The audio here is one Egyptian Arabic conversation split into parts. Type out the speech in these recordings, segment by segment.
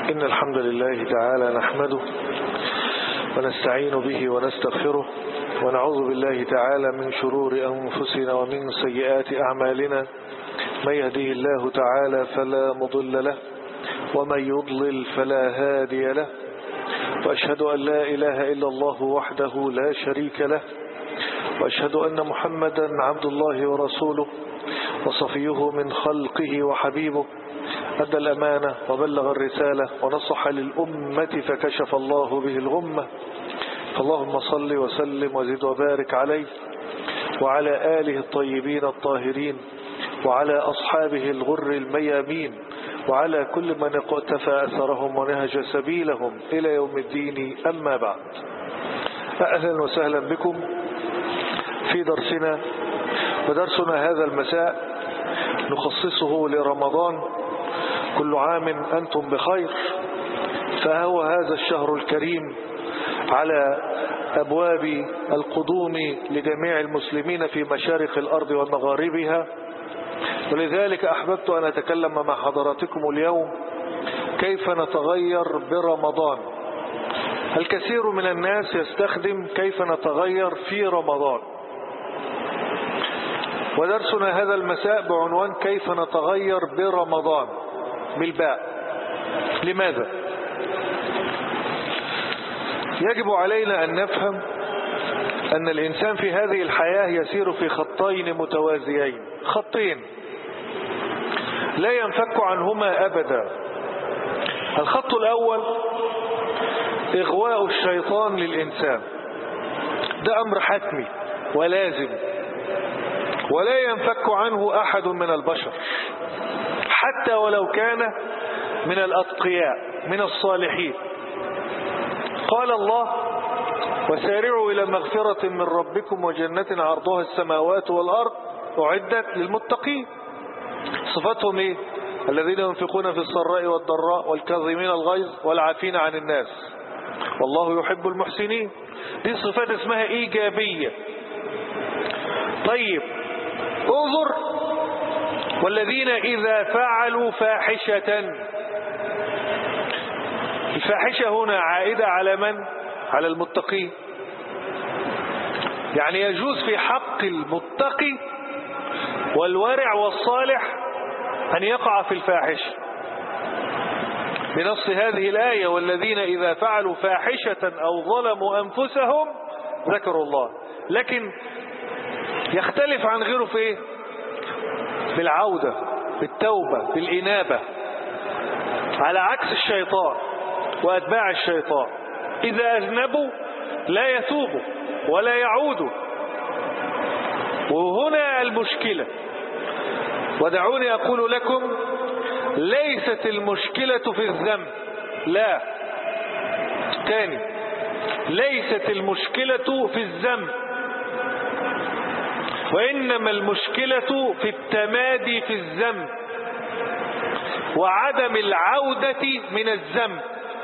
إن الحمد لله تعالى نحمده ونستعين به ونستغفره ونعوذ بالله تعالى من شرور أنفسنا ومن سيئات أعمالنا من يهديه الله تعالى فلا مضل له ومن يضلل فلا هادي له وأشهد أن لا إله إلا الله وحده لا شريك له وأشهد أن محمدا عبد الله ورسوله وصفيه من خلقه وحبيبه أدى الأمانة وبلغ الرسالة ونصح للأمة فكشف الله به الغمة فاللهم صل وسلم وزد وبارك عليه وعلى آله الطيبين الطاهرين وعلى أصحابه الغر الميامين وعلى كل من اقتفى أثرهم ونهج سبيلهم إلى يوم الدين أما بعد أهلا وسهلا بكم في درسنا ودرسنا هذا المساء نخصصه لرمضان كل عام أنتم بخير فهو هذا الشهر الكريم على أبواب القدوم لجميع المسلمين في مشارق الأرض ومغاربها ولذلك أحببت أن أتكلم مع حضراتكم اليوم كيف نتغير برمضان الكثير من الناس يستخدم كيف نتغير في رمضان ودرسنا هذا المساء بعنوان كيف نتغير برمضان بالباء لماذا يجب علينا أن نفهم أن الإنسان في هذه الحياة يسير في خطين متوازيين خطين لا ينفك عنهما أبدا الخط الأول إغواء الشيطان للإنسان ده أمر حتمي ولازم ولا ينفك عنه أحد من البشر حتى ولو كان من الأتقياء من الصالحين قال الله وسارعوا إلى مغفرة من ربكم وجنة عرضها السماوات والأرض أعدت للمتقين صفتهم إيه الذين ينفقون في السراء والضراء والكاظمين الغيظ والعافين عن الناس والله يحب المحسنين دي صفات اسمها إيجابية طيب انظر والذين إذا فعلوا فاحشة الفاحشة هنا عائدة على من؟ على المتقين يعني يجوز في حق المتقي والورع والصالح أن يقع في الفاحشة بنص هذه الآية والذين إذا فعلوا فاحشة أو ظلموا أنفسهم ذكروا الله لكن يختلف عن غيره في إيه؟ بالعودة بالتوبة بالإنابة على عكس الشيطان وأتباع الشيطان إذا أذنبوا لا يتوبوا ولا يعودوا وهنا المشكلة ودعوني أقول لكم ليست المشكلة في الذنب لا تاني ليست المشكلة في الذنب وإنما المشكلة في التمادي في الذنب وعدم العودة من الذنب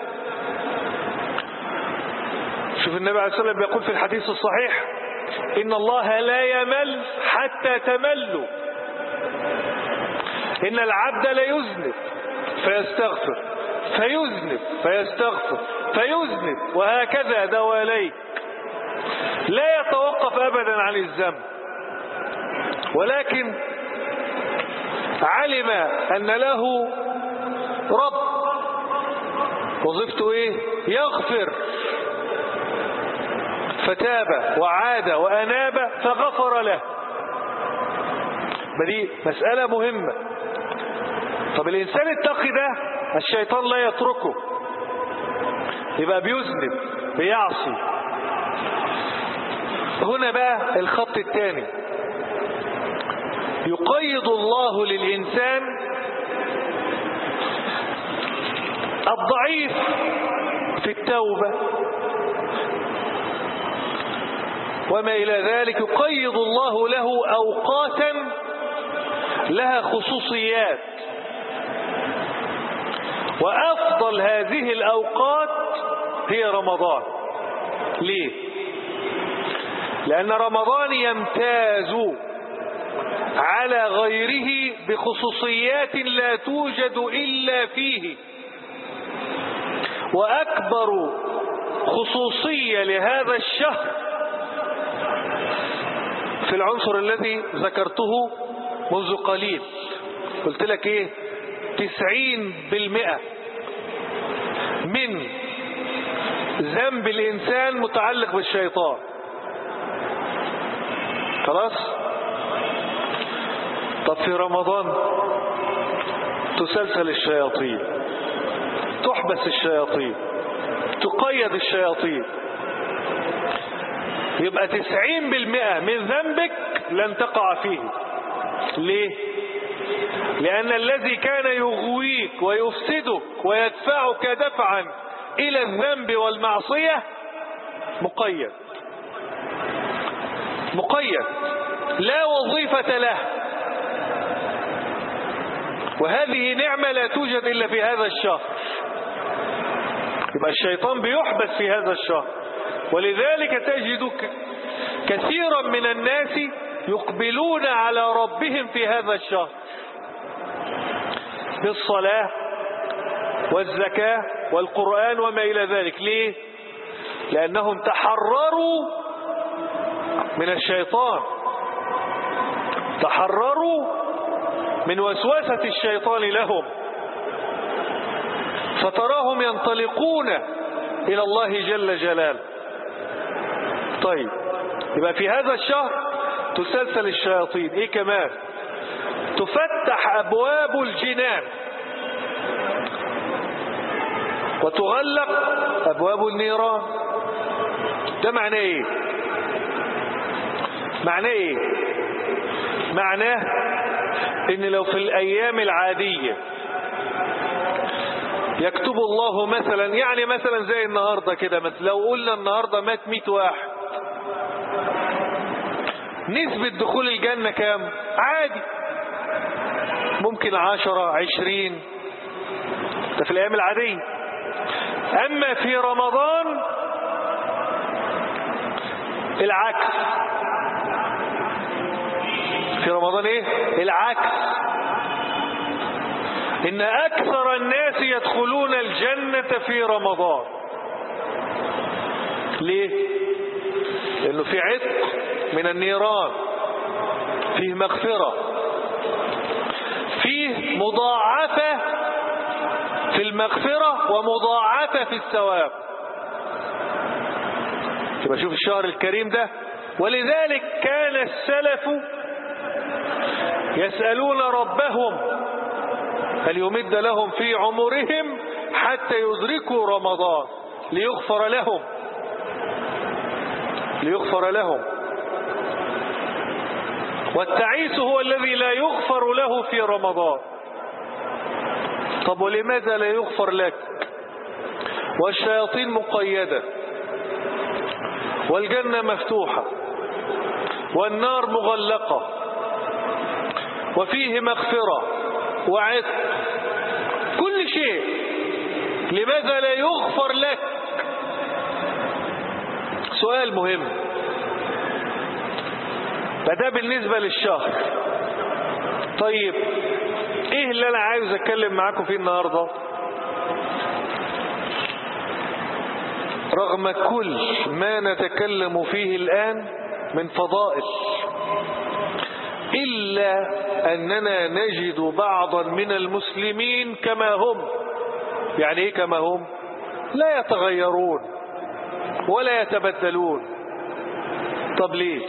شوف النبي عليه الصلاة والسلام يقول في الحديث الصحيح إن الله لا يمل حتى تملوا إن العبد ليذنب فيستغفر فيذنب فيستغفر فيذنب وهكذا دواليك لا يتوقف أبدا عن الذنب ولكن علم أن له رب وظيفته إيه يغفر فتاب وعاد وأناب فغفر له دي مسألة مهمة طب الإنسان التقي ده الشيطان لا يتركه يبقى بيذنب بيعصي هنا بقى الخط الثاني يقيض الله للإنسان الضعيف في التوبة وما إلى ذلك يقيض الله له أوقاتا لها خصوصيات وأفضل هذه الأوقات هي رمضان ليه لأن رمضان يمتاز على غيره بخصوصيات لا توجد إلا فيه وأكبر خصوصية لهذا الشهر في العنصر الذي ذكرته منذ قليل قلت لك ايه تسعين بالمئة من ذنب الإنسان متعلق بالشيطان خلاص طب في رمضان تسلسل الشياطين تحبس الشياطين تقيد الشياطين يبقى تسعين بالمئة من ذنبك لن تقع فيه ليه لأن الذي كان يغويك ويفسدك ويدفعك دفعا إلى الذنب والمعصية مقيد مقيد لا وظيفة له وهذه نعمة لا توجد إلا في هذا الشهر يبقى الشيطان بيحبس في هذا الشهر ولذلك تجد كثيرا من الناس يقبلون على ربهم في هذا الشهر بالصلاة والزكاة والقرآن وما إلى ذلك ليه لأنهم تحرروا من الشيطان تحرروا من وسوسة الشيطان لهم فتراهم ينطلقون إلى الله جل جلاله طيب يبقى في هذا الشهر تسلسل الشياطين ايه كمان تفتح ابواب الجنان وتغلق ابواب النيران ده معناه ايه معناه ايه معناه ان لو في الايام العادية يكتب الله مثلا يعني مثلا زي النهاردة كده مثلا لو قلنا النهاردة مات 100 واحد نسبة دخول الجنة كام عادي ممكن عشرة عشرين ده في الأيام العادية أما في رمضان العكس في رمضان ايه العكس ان اكثر الناس يدخلون الجنة في رمضان ليه لانه في عتق من النيران فيه مغفرة فيه مضاعفة في المغفرة ومضاعفة في الثواب يبقى شوف الشهر الكريم ده ولذلك كان السلف يسألون ربهم هل يمد لهم في عمرهم حتى يدركوا رمضان ليغفر لهم ليغفر لهم والتعيس هو الذي لا يغفر له في رمضان طب ولماذا لا يغفر لك والشياطين مقيدة والجنة مفتوحة والنار مغلقة وفيه مغفرة وعتق كل شيء لماذا لا يغفر لك سؤال مهم فده بالنسبة للشهر طيب ايه اللي انا عايز اتكلم معاكم فيه النهاردة رغم كل ما نتكلم فيه الآن من فضائل إلا أننا نجد بعضا من المسلمين كما هم يعني إيه كما هم لا يتغيرون ولا يتبدلون طب ليه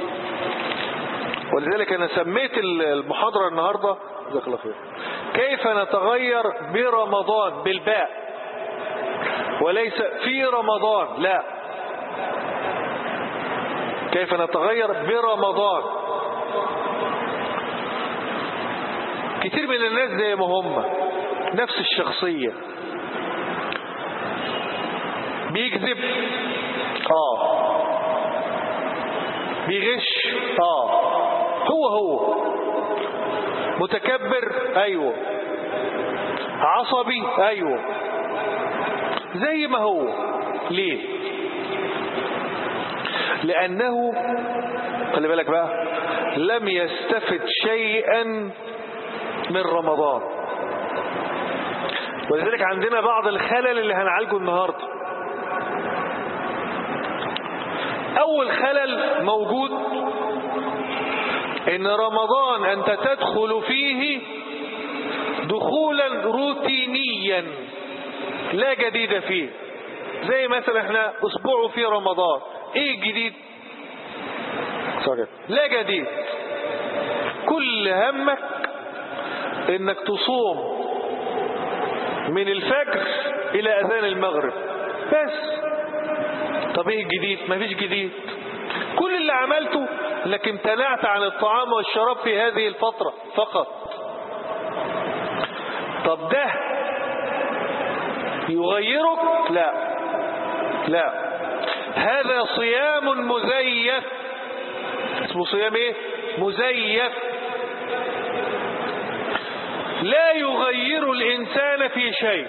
ولذلك أنا سميت المحاضرة النهاردة جزاك الله خير كيف نتغير برمضان بالباء وليس في رمضان لا كيف نتغير برمضان كتير من الناس زي ما هم نفس الشخصية بيكذب اه بيغش اه هو هو متكبر ايوه عصبي ايوه زي ما هو ليه لانه خلي بالك بقى لم يستفد شيئا من رمضان ولذلك عندنا بعض الخلل اللي هنعالجه النهاردة أول خلل موجود إن رمضان أنت تدخل فيه دخولا روتينيا لا جديد فيه زي مثلا احنا اسبوع في رمضان ايه الجديد لا جديد كل همك انك تصوم من الفجر الى اذان المغرب بس طب ايه الجديد مفيش جديد كل اللي عملته انك امتنعت عن الطعام والشراب في هذه الفترة فقط طب ده يغيرك لا لا هذا صيام مزيف اسمه صيام ايه مزيف لا يغير الإنسان في شيء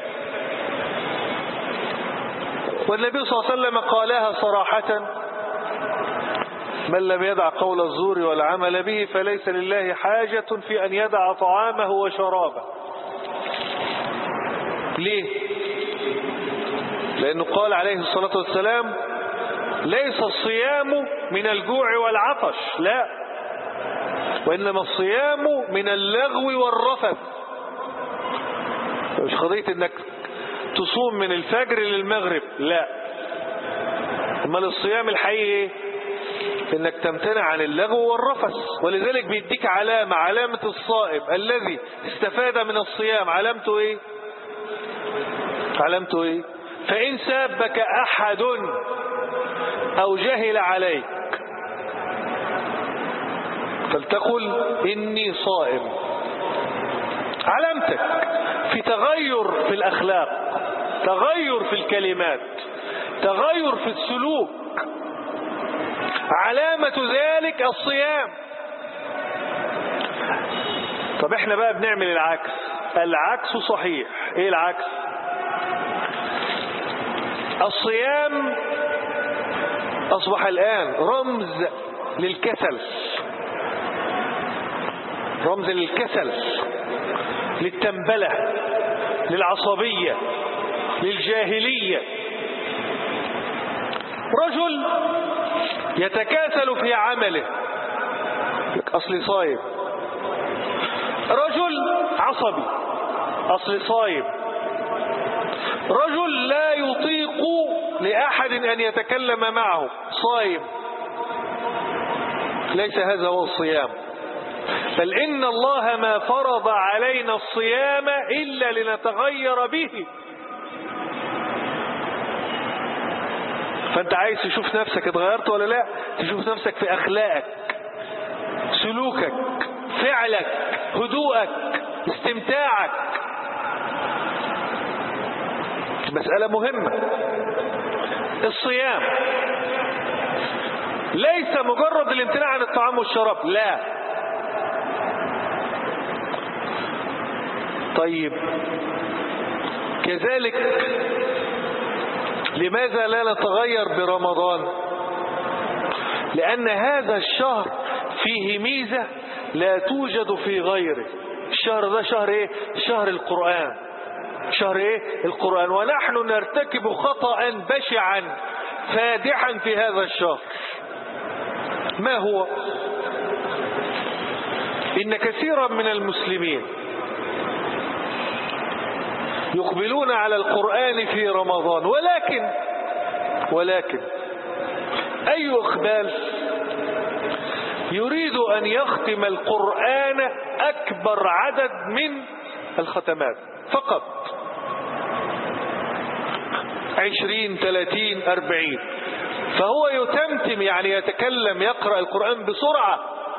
والنبي صلى الله عليه وسلم قالها صراحة من لم يدع قول الزور والعمل به فليس لله حاجة في أن يدع طعامه وشرابه ليه لأنه قال عليه الصلاة والسلام ليس الصيام من الجوع والعطش لا وإنما الصيام من اللغو والرفث مش قضية انك تصوم من الفجر للمغرب لا امال الصيام الحقيقي ايه انك تمتنع عن اللغو والرفث ولذلك بيديك علامة علامة الصائم الذي استفاد من الصيام علامته ايه علامته ايه فإن سابك أحد أو جهل عليك فلتقل إني صائم علامتك في تغير في الأخلاق تغير في الكلمات تغير في السلوك علامة ذلك الصيام طب احنا بقى بنعمل العكس العكس صحيح ايه العكس الصيام أصبح الآن رمز للكسل رمز للكسل للتنبلة للعصبية للجاهلية رجل يتكاسل في عمله أصلي صايم رجل عصبي أصلي صايم رجل لا يطيق لأحد أن يتكلم معه صايم ليس هذا هو الصيام بل إن الله ما فرض علينا الصيام إلا لنتغير به فأنت عايز تشوف نفسك اتغيرت ولا لا تشوف نفسك في أخلاقك سلوكك فعلك هدوءك استمتاعك مسألة مهمة الصيام ليس مجرد الامتناع عن الطعام والشراب لا طيب كذلك لماذا لا نتغير برمضان لأن هذا الشهر فيه ميزة لا توجد في غيره الشهر ده شهر ايه شهر القرآن شهر ايه القرآن ونحن نرتكب خطأ بشعا فادحا في هذا الشهر ما هو إن كثيرا من المسلمين يقبلون على القرآن في رمضان ولكن ولكن أي إقبال يريد أن يختم القرآن أكبر عدد من الختمات فقط عشرين ثلاثين أربعين فهو يتمتم يعني يتكلم يقرأ القرآن بسرعة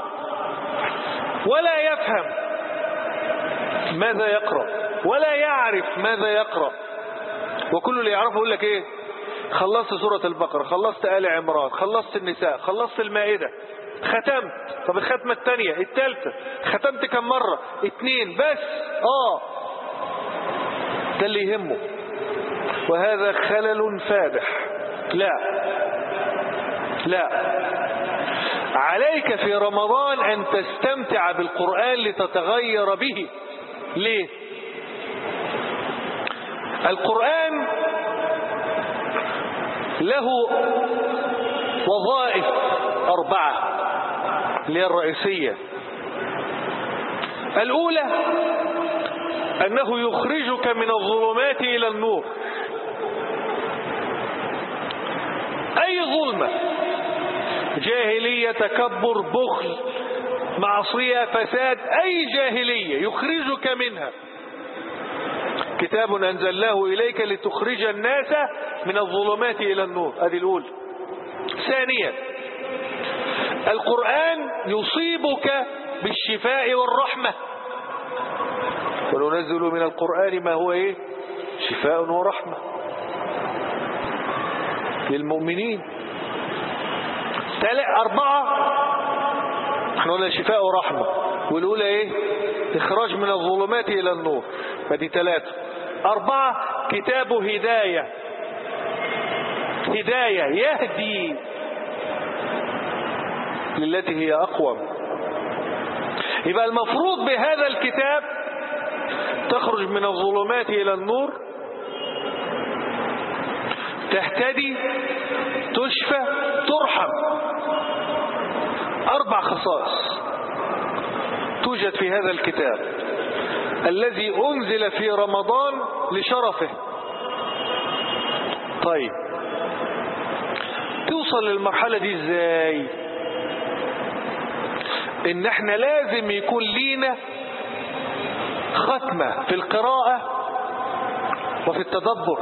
ولا يفهم ماذا يقرأ ولا يعرف ماذا يقرأ وكل اللي يعرفه يقول لك ايه خلصت سورة البقرة خلصت آل عمران خلصت النساء خلصت المائدة ختمت طب الختمة الثانية الثالثة ختمت كم مرة اتنين بس اه ده اللي يهمه وهذا خلل فادح لا لا عليك في رمضان أن تستمتع بالقرآن لتتغير به ليه القرآن له وظائف أربعة اللي هي الرئيسية الأولى أنه يخرجك من الظلمات إلى النور أي ظلمة جاهلية تكبر بخل معصية فساد أي جاهلية يخرجك منها كتاب أنزلناه إليك لتخرج الناس من الظلمات إلى النور هذه الأولى ثانيا القرآن يصيبك بالشفاء والرحمة وننزل من القرآن ما هو إيه شفاء ورحمة للمؤمنين تالي أربعة احنا قلنا شفاء ورحمة والأولى إيه إخراج من الظلمات إلى النور فدي ثلاثة أربعة كتاب هداية هداية يهدي للتي هي أقوم يبقى المفروض بهذا الكتاب تخرج من الظلمات إلى النور تهتدي تشفى ترحم أربع خصائص توجد في هذا الكتاب الذي أنزل في رمضان لشرفه طيب توصل للمرحلة دي ازاي ان احنا لازم يكون لينا ختمة في القراءة وفي التدبر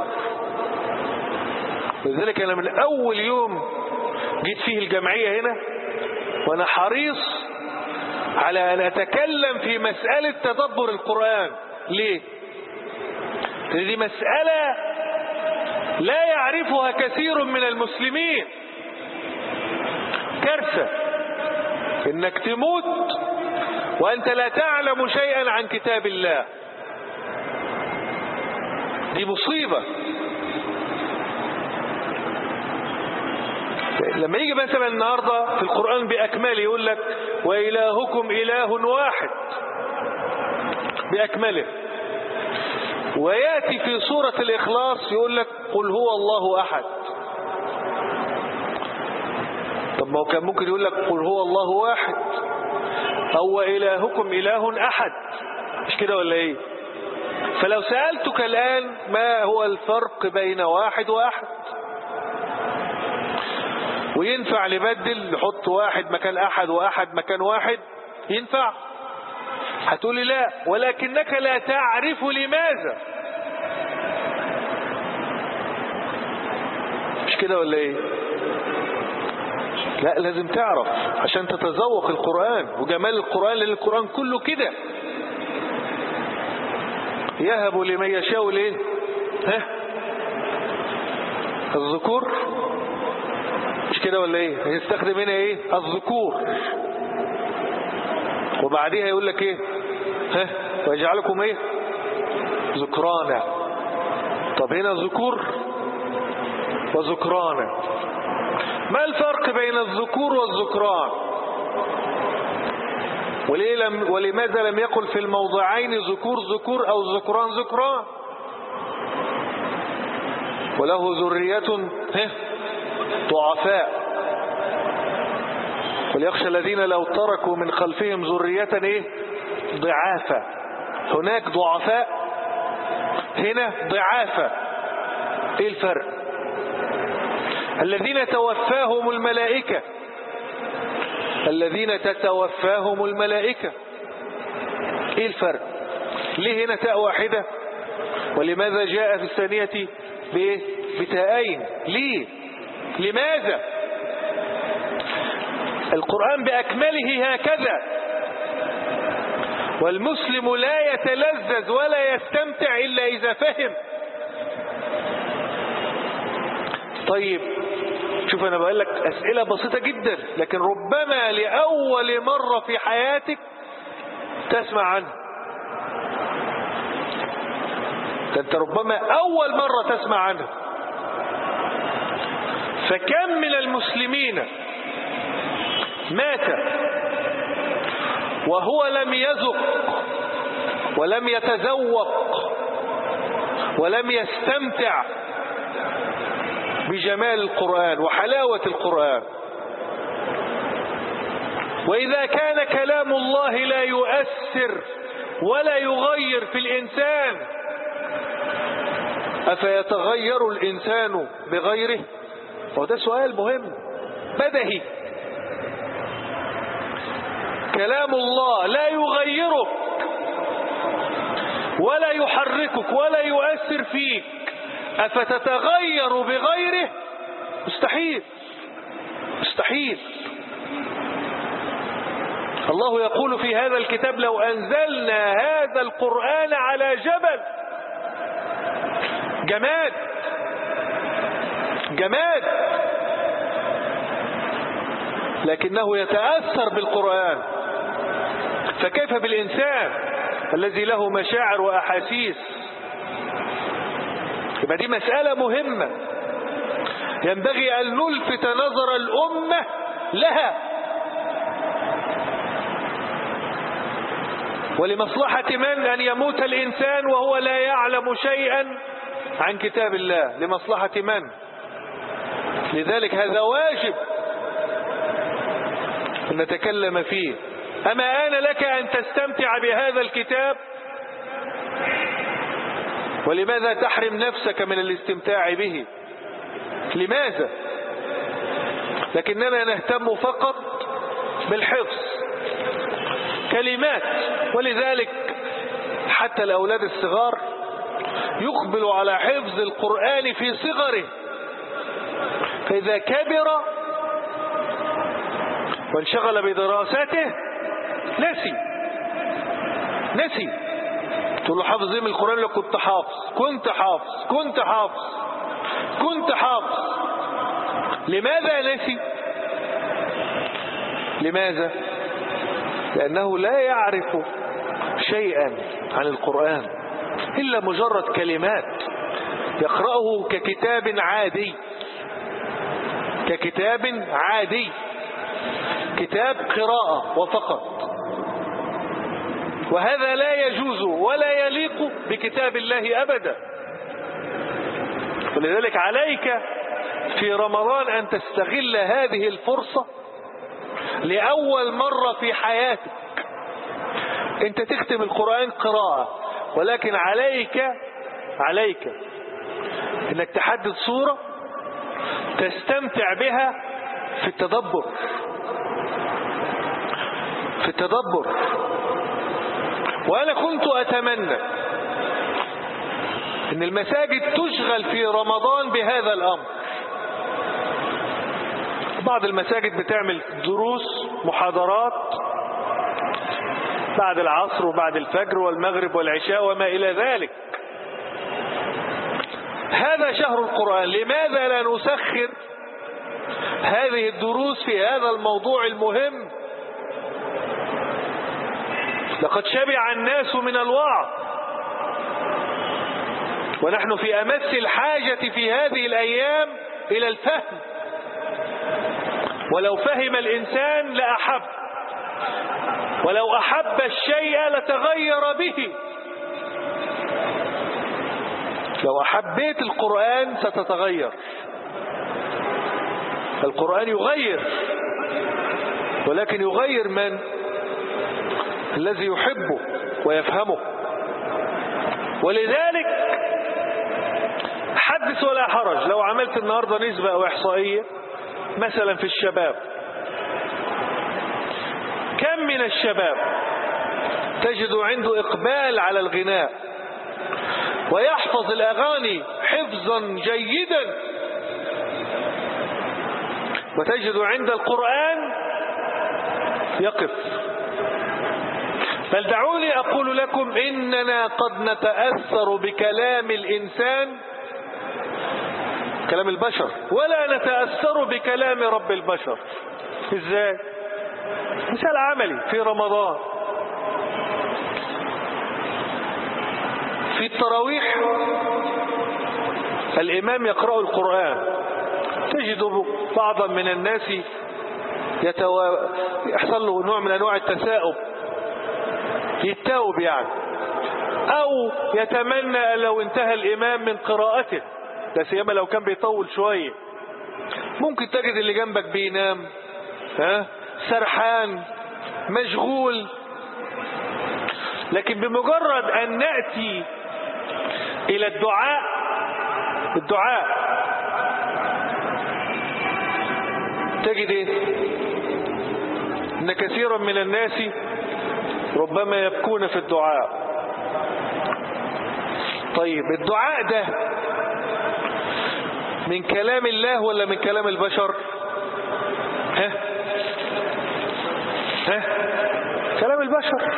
لذلك انا من اول يوم جيت فيه الجمعية هنا وانا حريص على ان اتكلم في مسألة تدبر القرآن ليه لأن دي مسألة لا يعرفها كثير من المسلمين كارثة انك تموت وانت لا تعلم شيئا عن كتاب الله دي مصيبة لما يجي مثلا النهاردة في القرآن بأكمله يقول لك وإلهكم إله واحد بأكمله ويأتي في سورة الإخلاص يقول لك قل هو الله أحد طب ما هو كان ممكن يقول لك قل هو الله واحد أو إلهكم إله أحد مش كده ولا إيه فلو سألتك الآن ما هو الفرق بين واحد وأحد وينفع نبدل نحط واحد مكان أحد وأحد مكان واحد ينفع هتقولي لا ولكنك لا تعرف لماذا مش كده ولا ايه لا لازم تعرف عشان تتذوق القرآن وجمال القرآن لأن القرآن كله كده يهب لمن يشاء ليه ها الذكور مش كده ولا ايه هيستخدم هنا ايه الذكور وبعديها يقول لك ايه ها ويجعلكم ايه ذكرانا طب هنا ذكور وذكرانا ما الفرق بين الذكور والذكران وليه لم ولماذا لم يقل في الموضعين ذكور ذكور أو ذكران ذكران وله ذرية ضعفاء وليخشى الذين لو تركوا من خلفهم ذرية ايه ضعافة هناك ضعفاء هنا ضعافة ايه الفرق الذين توفاهم الملائكة الذين تتوفاهم الملائكة ايه الفرق ليه هنا تاء واحدة ولماذا جاء في الثانية بايه بتاءين ليه لماذا القرآن بأكمله هكذا والمسلم لا يتلذذ ولا يستمتع إلا إذا فهم طيب شوف أنا بقول لك أسئلة بسيطة جدا لكن ربما لأول مرة في حياتك تسمع عنها ده أنت ربما أول مرة تسمع عنها فكم من المسلمين مات وهو لم يذق ولم يتذوق ولم يستمتع بجمال القرآن وحلاوة القرآن وإذا كان كلام الله لا يؤثر ولا يغير في الإنسان أفيتغير الإنسان بغيره وده سؤال مهم بدهي كلام الله لا يغيرك ولا يحركك ولا يؤثر فيك أفتتغير بغيره مستحيل مستحيل الله يقول في هذا الكتاب لو أنزلنا هذا القرآن على جبل جماد جماد لكنه يتأثر بالقرآن فكيف بالإنسان الذي له مشاعر وأحاسيس يبقى دي مسألة مهمة ينبغي أن نلفت نظر الأمة لها ولمصلحة من أن يموت الإنسان وهو لا يعلم شيئا عن كتاب الله لمصلحة من لذلك هذا واجب أن نتكلم فيه أما آن لك أن تستمتع بهذا الكتاب ولماذا تحرم نفسك من الاستمتاع به لماذا لكننا نهتم فقط بالحفظ كلمات ولذلك حتى الأولاد الصغار يقبل على حفظ القرآن في صغره فإذا كبر وانشغل بدراسته نسي نسي تقول له حافظ ايه من القرآن لو كنت حافظ كنت حافظ كنت حافظ كنت حافظ لماذا نسي لماذا لأنه لا يعرف شيئا عن القرآن إلا مجرد كلمات يقرأه ككتاب عادي ككتاب عادي كتاب قراءة وفقط وهذا لا يجوز ولا يليق بكتاب الله أبدا ولذلك عليك في رمضان أن تستغل هذه الفرصة لأول مرة في حياتك أنت تختم القرآن قراءة ولكن عليك عليك أنك تحدد صورة تستمتع بها في التدبر في التدبر وأنا كنت أتمنى أن المساجد تشغل في رمضان بهذا الأمر بعض المساجد بتعمل دروس محاضرات بعد العصر وبعد الفجر والمغرب والعشاء وما إلى ذلك هذا شهر القرآن لماذا لا نسخر هذه الدروس في هذا الموضوع المهم لقد شبع الناس من الوعظ ونحن في أمس الحاجة في هذه الأيام إلى الفهم ولو فهم الإنسان لأحب ولو أحب الشيء لتغير به لو أحبيت القرآن ستتغير القرآن يغير ولكن يغير من الذي يحبه ويفهمه ولذلك حدث ولا حرج لو عملت النهاردة نسبة أو إحصائية مثلا في الشباب كم من الشباب تجد عنده إقبال على الغناء ويحفظ الأغاني حفظا جيدا وتجد عند القرآن يقف بل دعوني أقول لكم إننا قد نتأثر بكلام الإنسان كلام البشر ولا نتأثر بكلام رب البشر إزاي مثال عملي في رمضان في التراويح الإمام يقرأ القرآن تجد بعضا من الناس يتو... يحصل له نوع من أنواع التثاؤب يتاوب يعني أو يتمنى لو انتهى الإمام من قراءته لا سيما لو كان بيطول شوية ممكن تجد اللي جنبك بينام ها سرحان مشغول لكن بمجرد أن نأتي إلى الدعاء الدعاء تجد إيه إن كثيرا من الناس ربما يبكون في الدعاء طيب الدعاء ده من كلام الله ولا من كلام البشر ها ها كلام البشر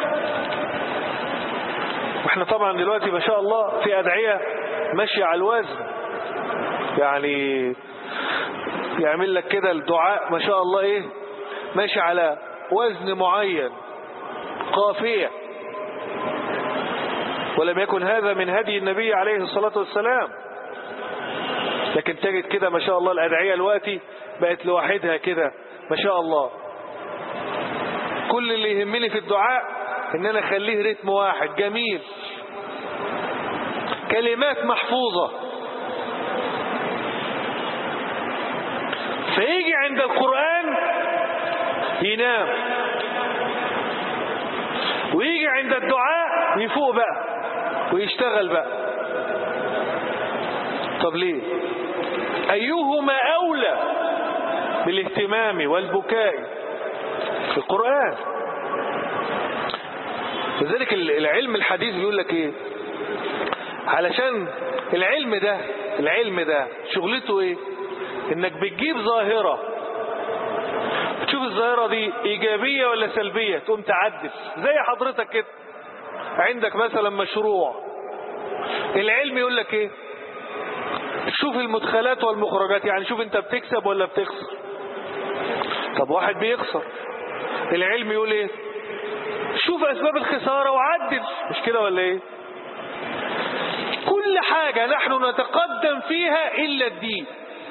واحنا طبعا دلوقتي ما شاء الله في أدعية ماشية على الوزن يعني يعمل لك كده الدعاء ما شاء الله ايه ماشي على وزن معين قافية ولم يكن هذا من هدي النبي عليه الصلاة والسلام لكن تجد كده ما شاء الله الأدعية الوقتي بقت لوحدها كده ما شاء الله كل اللي يهمني في الدعاء ان انا اخليه رتم واحد جميل كلمات محفوظة فيجي عند القرآن ينام ويجي عند الدعاء يفوق بقى ويشتغل بقى طب ليه أيهما أولى بالاهتمام والبكاء القرآن لذلك العلم الحديث بيقول لك ايه علشان العلم ده العلم ده شغلته ايه انك بتجيب ظاهرة تشوف الظاهرة دي ايجابية ولا سلبية تقوم تعدل زي حضرتك كده عندك مثلا مشروع العلم يقول لك ايه شوف المدخلات والمخرجات يعني شوف انت بتكسب ولا بتخسر طب واحد بيخسر العلم يقول ايه شوف اسباب الخسارة وعدل مش كده ولا ايه كل حاجة نحن نتقدم فيها الا الدين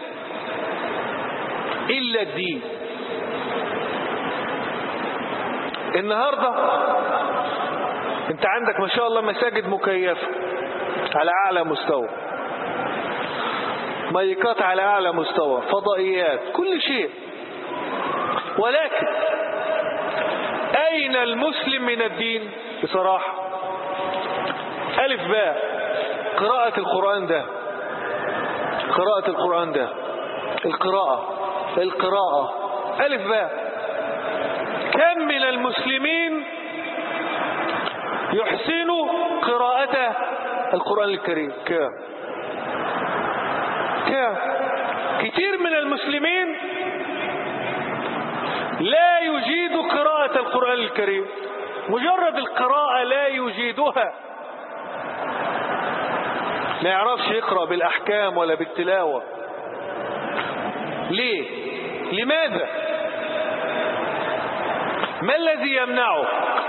الا الدين النهاردة انت عندك ما شاء الله مساجد مكيفة على اعلى مستوى مايكات على اعلى مستوى فضائيات كل شيء ولكن اين المسلم من الدين بصراحة الف باء قراءة القرآن ده قراءة القرآن ده القراءة القراءة ألف باء كم من المسلمين يحسن قراءة القرآن الكريم كم كم كثير من المسلمين لا يجيد قراءة القرآن الكريم مجرد القراءة لا يجيدها ما يعرفش يقرأ بالأحكام ولا بالتلاوة ليه لماذا ما الذي يمنعه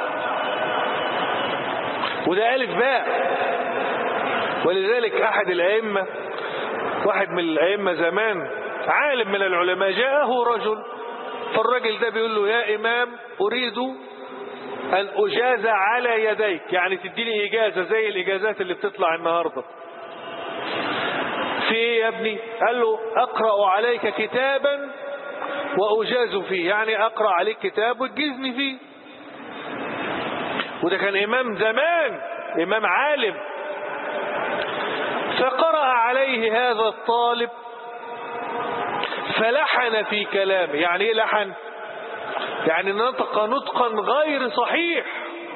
وده ألف باء ولذلك أحد الأئمة واحد من الأئمة زمان عالم من العلماء جاءه رجل فالرجل ده بيقول له يا إمام أريد أن أجاز على يديك يعني تديني إجازة زي الإجازات اللي بتطلع النهاردة في ايه يا ابني قال له اقرأ عليك كتابا واجاز فيه يعني اقرأ عليك كتاب وتجيزني فيه وده كان امام زمان امام عالم فقرأ عليه هذا الطالب فلحن في كلامه يعني ايه لحن يعني نطق نطقا غير صحيح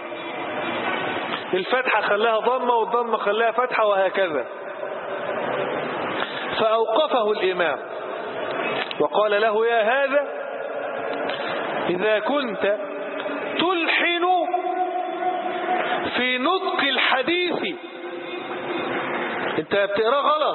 الفتحة خلاها ضمة والضمة خلاها فتحة وهكذا فأوقفه الإمام وقال له يا هذا إذا كنت تلحن في نطق الحديث انت بتقراه غلط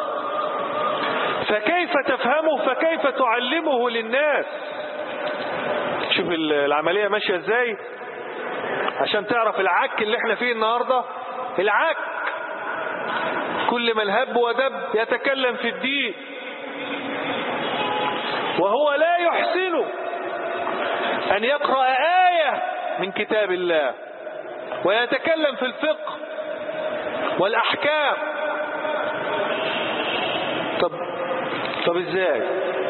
فكيف تفهمه فكيف تعلمه للناس شوف العملية ماشية ازاي عشان تعرف العك اللي احنا فيه النهاردة العك كل من هب ودب يتكلم في الدين وهو لا يحسن أن يقرأ آية من كتاب الله ويتكلم في الفقه والأحكام طب طب ازاي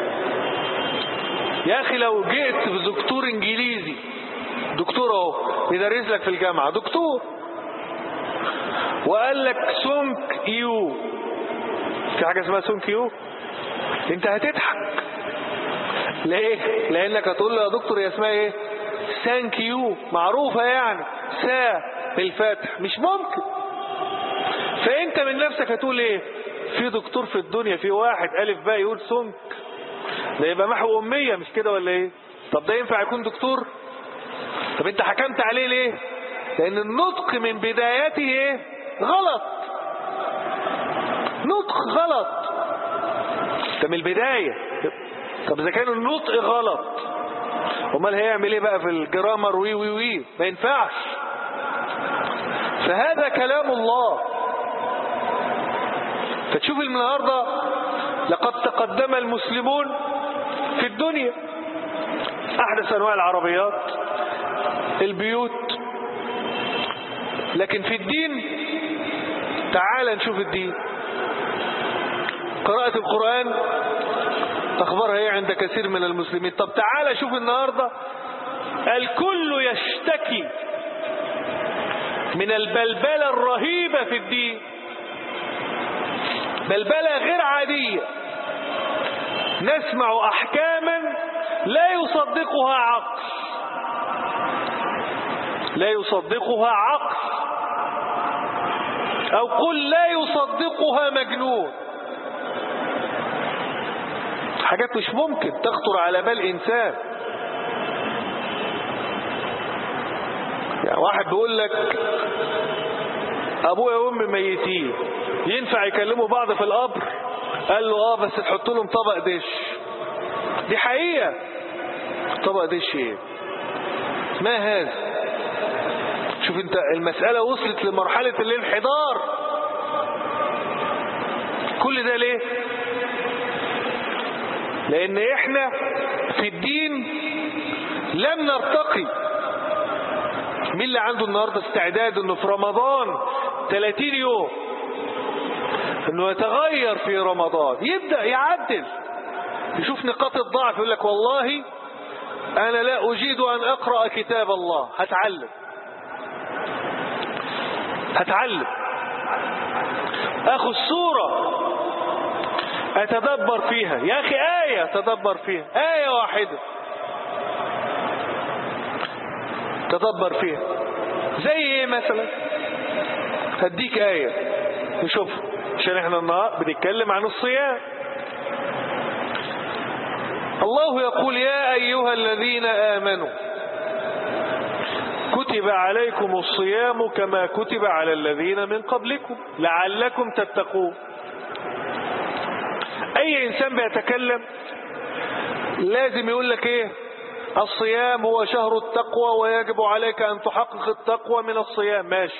يا أخي لو جئت بدكتور إنجليزي دكتور اهو يدرس لك في الجامعة دكتور وقال لك سمك يو في حاجة اسمها سمك يو انت هتضحك ليه لانك هتقول له يا دكتور يا اسمها ايه سانك يو معروفة يعني سا بالفتح مش ممكن فانت من نفسك هتقول ايه في دكتور في الدنيا في واحد الف باء يقول سمك ده يبقى محو امية مش كده ولا ايه طب ده ينفع يكون دكتور طب انت حكمت عليه ليه لان النطق من بدايته ايه غلط نطق غلط ده من البداية طب اذا كان النطق غلط امال هيعمل ايه بقى في الجرامر وي وي وي ما ينفعش فهذا كلام الله فتشوف النهارده لقد تقدم المسلمون في الدنيا احدث انواع العربيات البيوت لكن في الدين تعال نشوف الدين قراءة القرآن أخبارها ايه عند كثير من المسلمين طب تعال شوف النهاردة الكل يشتكي من البلبلة الرهيبة في الدين بلبلة غير عادية نسمع أحكاما لا يصدقها عقل لا يصدقها عقل أو قل لا يصدقها مجنون حاجات مش ممكن تخطر على بال إنسان يعني واحد بيقول لك أبويا وأمي ميتين ينفع يكلموا بعض في القبر قال له اه بس تحط لهم طبق دش دي حقيقة طبق دش ايه ما هذا شوف انت المسألة وصلت لمرحلة الانحدار كل ده ليه لان احنا في الدين لم نرتقي مين اللي عنده النهاردة استعداد انه في رمضان 30 يوم انه يتغير في رمضان يبدأ يعدل يشوف نقاط الضعف يقول لك والله انا لا اجيد ان اقرأ كتاب الله هتعلم هتعلم اخذ السورة اتدبر فيها يا اخي آية تدبر فيها آية واحدة تدبر فيها زي ايه مثلا هديك آية نشوف عشان احنا النهار بنتكلم عن الصيام الله يقول يا أيها الذين آمنوا كتب عليكم الصيام كما كتب على الذين من قبلكم لعلكم تتقون أي إنسان بيتكلم لازم يقول لك إيه الصيام هو شهر التقوى ويجب عليك أن تحقق التقوى من الصيام ماشي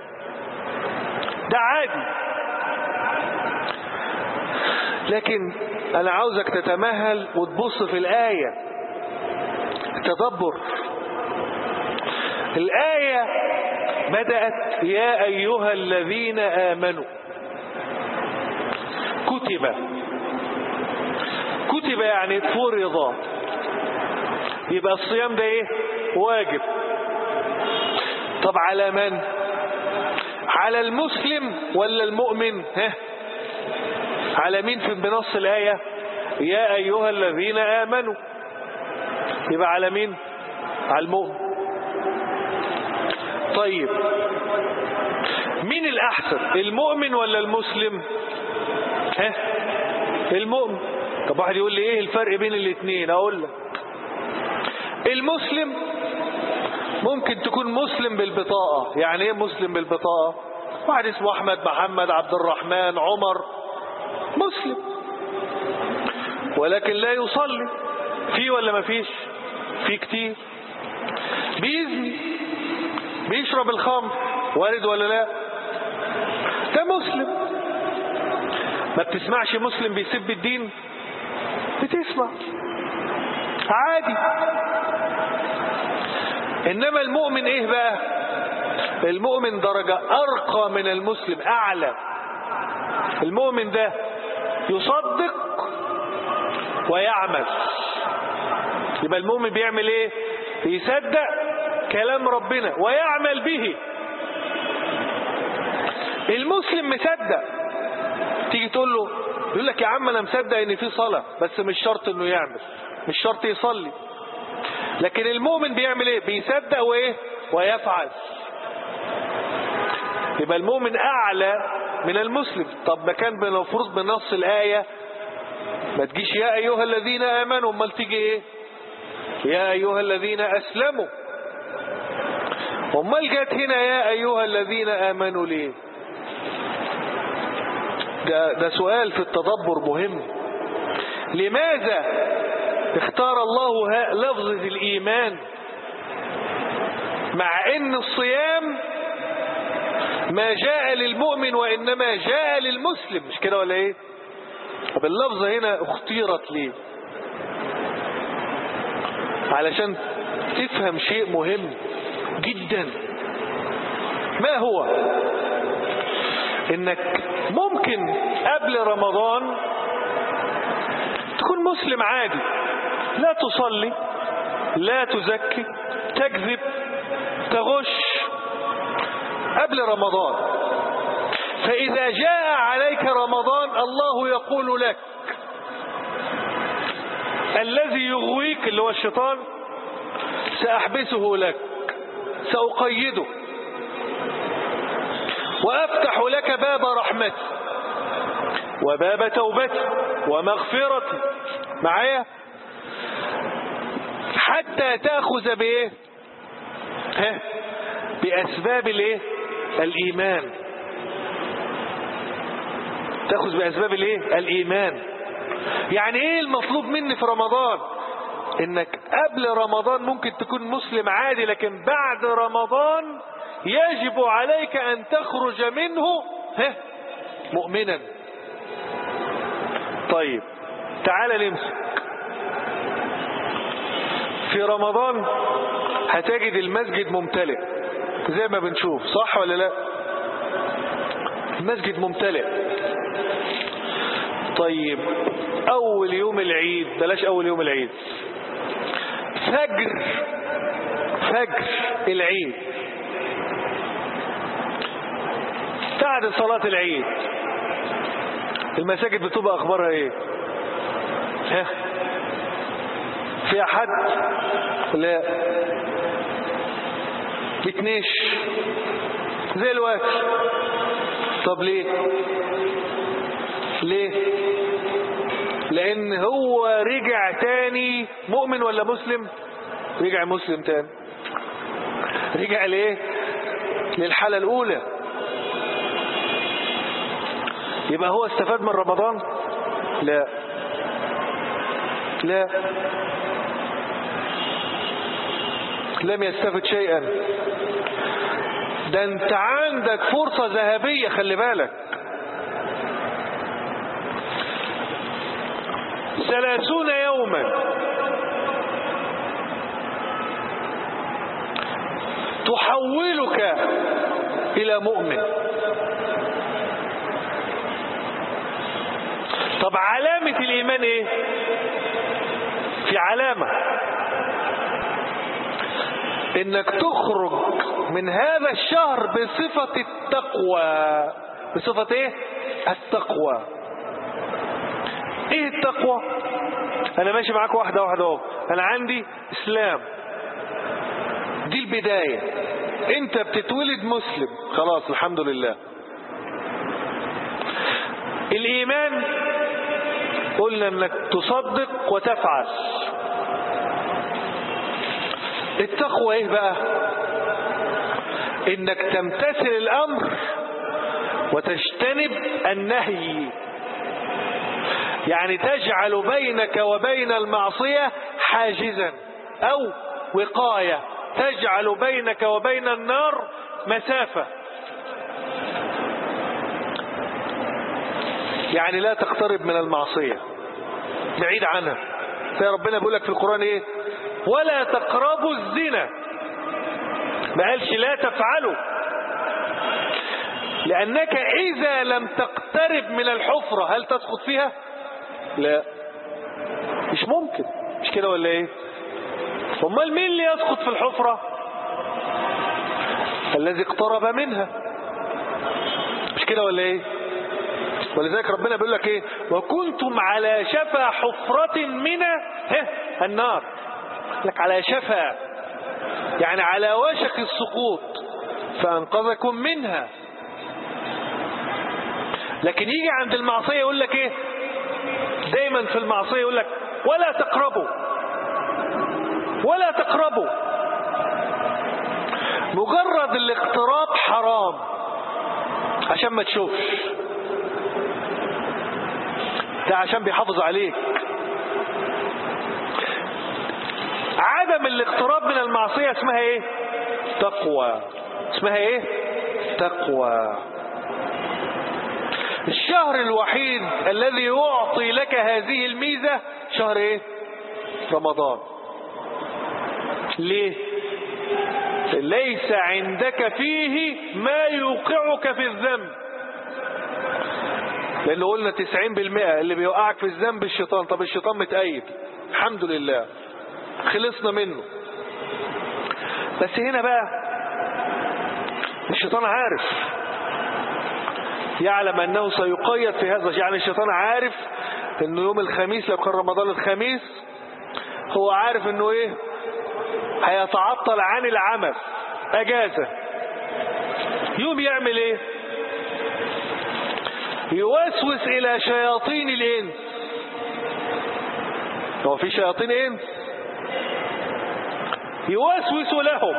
ده عادي لكن أنا عاوزك تتمهل وتبص في الآية تدبر الآية بدأت يا أيها الذين آمنوا كتب كتب يعني فرض يبقى الصيام ده ايه واجب طب على من على المسلم ولا المؤمن ها على مين في بنص الآية يا أيها الذين آمنوا يبقى على مين على المؤمن طيب مين الأحسن المؤمن ولا المسلم ها المؤمن طب واحد يقول لي ايه الفرق بين الاثنين اقول لك المسلم ممكن تكون مسلم بالبطاقة يعني ايه مسلم بالبطاقة واحد اسمه احمد محمد عبد الرحمن عمر مسلم ولكن لا يصلي في ولا ما فيش في كتير بيزني بيشرب الخمر وارد ولا لا ده مسلم ما بتسمعش مسلم بيسب الدين بتسمع عادي انما المؤمن ايه بقى المؤمن درجة أرقى من المسلم أعلى المؤمن ده يصدق ويعمل يبقى المؤمن بيعمل ايه يصدق كلام ربنا ويعمل به المسلم مصدق تيجي تقول له يقول لك يا عم انا مصدق ان في صلاة بس مش شرط انه يعمل مش شرط يصلي لكن المؤمن بيعمل ايه بيصدق وايه ويفعل يبقى المؤمن اعلى من المسلم طب ما كان المفروض بنص الايه ما تجيش يا ايها الذين امنوا امال تيجي ايه يا ايها الذين اسلموا امال جت هنا يا ايها الذين امنوا ليه ده, ده سؤال في التدبر مهم لماذا اختار الله لفظة الإيمان مع أن الصيام ما جاء للمؤمن وإنما جاء للمسلم مش كده ولا إيه طب اللفظة هنا اختيرت ليه علشان تفهم شيء مهم جدا ما هو انك ممكن قبل رمضان تكون مسلم عادي لا تصلي لا تزكي تكذب تغش قبل رمضان فإذا جاء عليك رمضان الله يقول لك الذي يغويك اللي هو الشيطان سأحبسه لك سأقيده وأفتح لك باب رحمتي وباب توبتي ومغفرتي معايا حتى تأخذ بإيه ها بأسباب الإيه الإيمان تأخذ بأسباب الإيه الإيمان يعني إيه المطلوب مني في رمضان إنك قبل رمضان ممكن تكون مسلم عادي لكن بعد رمضان يجب عليك أن تخرج منه ها مؤمنا طيب تعال نمسك في رمضان هتجد المسجد ممتلئ زي ما بنشوف صح ولا لا المسجد ممتلئ طيب اول يوم العيد بلاش اول يوم العيد فجر فجر العيد بعد صلاة العيد المساجد بتبقى اخبارها ايه ها في احد لا بتنش زي الوقت طب ليه ليه لان هو رجع تاني مؤمن ولا مسلم رجع مسلم تاني رجع ليه للحالة الاولى يبقى هو استفاد من رمضان لا لا لم يستفد شيئا ده انت عندك فرصة ذهبية خلي بالك ثلاثون يوما تحولك إلى مؤمن طب علامة الإيمان إيه في علامة إنك تخرج من هذا الشهر بصفة التقوى بصفة إيه التقوى إيه التقوى أنا ماشي معاك واحدة واحدة أهو أنا عندي إسلام دي البداية أنت بتتولد مسلم خلاص الحمد لله الإيمان قلنا انك تصدق وتفعل التقوى ايه بقى انك تمتثل الامر وتجتنب النهي يعني تجعل بينك وبين المعصية حاجزا او وقاية تجعل بينك وبين النار مسافة يعني لا تقترب من المعصية بعيد عنها زي ربنا بيقول لك في القرآن ايه ولا تقربوا الزنا ما قالش لا تفعلوا لأنك إذا لم تقترب من الحفرة هل تسقط فيها لا مش ممكن مش كده ولا ايه امال مين اللي يسقط في الحفرة الذي اقترب منها مش كده ولا ايه ولذلك ربنا بيقول لك ايه وكنتم على شفا حفرة من ها النار لك على شفا يعني على وشك السقوط فأنقذكم منها لكن يجي عند المعصية يقول لك ايه دايما في المعصية يقول لك ولا تقربوا ولا تقربوا مجرد الاقتراب حرام عشان ما تشوفش ده عشان بيحافظ عليك عدم الاقتراب من المعصية اسمها ايه تقوى اسمها ايه تقوى الشهر الوحيد الذي يعطي لك هذه الميزة شهر ايه رمضان ليه ليس عندك فيه ما يوقعك في الذنب لأنه قلنا 90% اللي بيوقعك في الذنب الشيطان طب الشيطان متأيد الحمد لله خلصنا منه بس هنا بقى الشيطان عارف يعلم أنه سيقيد في هذا يعني الشيطان عارف أنه يوم الخميس لو كان رمضان الخميس هو عارف أنه إيه هيتعطل عن العمل أجازة يوم يعمل إيه يوسوس إلى شياطين الإنس هو في شياطين إنس يوسوس لهم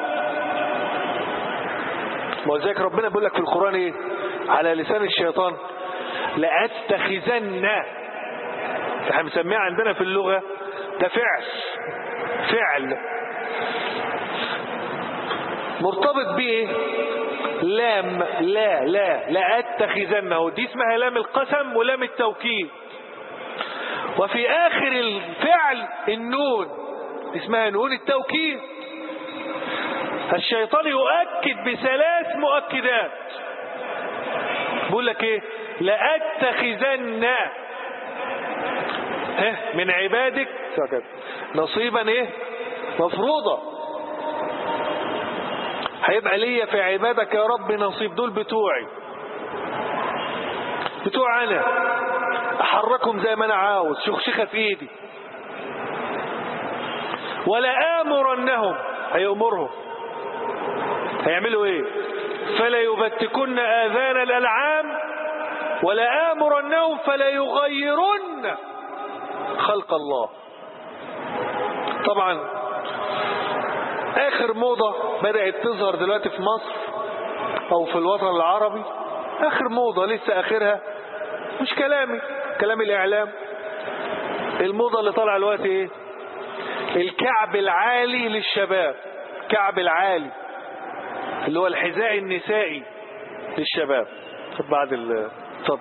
وذلك ربنا بيقول لك في القرآن إيه على لسان الشيطان لأتخذن احنا بنسميها عندنا في اللغة ده فعل فعل مرتبط بايه لام لا لا لا اتخذنه دي اسمها لام القسم ولام التوكيد وفي اخر الفعل النون اسمها نون التوكيد الشيطان يؤكد بثلاث مؤكدات بيقول لك ايه لاتخذن من عبادك نصيبا ايه مفروضة هيبقى ليا في عبادك يا رب نصيب دول بتوعي بتوع انا احركهم زي ما انا عاوز شخشخة في ايدي ولا امرنهم هيأمرهم هيعملوا ايه فلا يبتكن اذان الالعام ولا امرنهم فلا يغيرن خلق الله طبعا اخر موضة بدأت تظهر دلوقتي في مصر او في الوطن العربي اخر موضة لسه اخرها مش كلامي كلام الاعلام الموضة اللي طالعه دلوقتي ايه الكعب العالي للشباب كعب العالي اللي هو الحذاء النسائي للشباب بعد ال اتفضل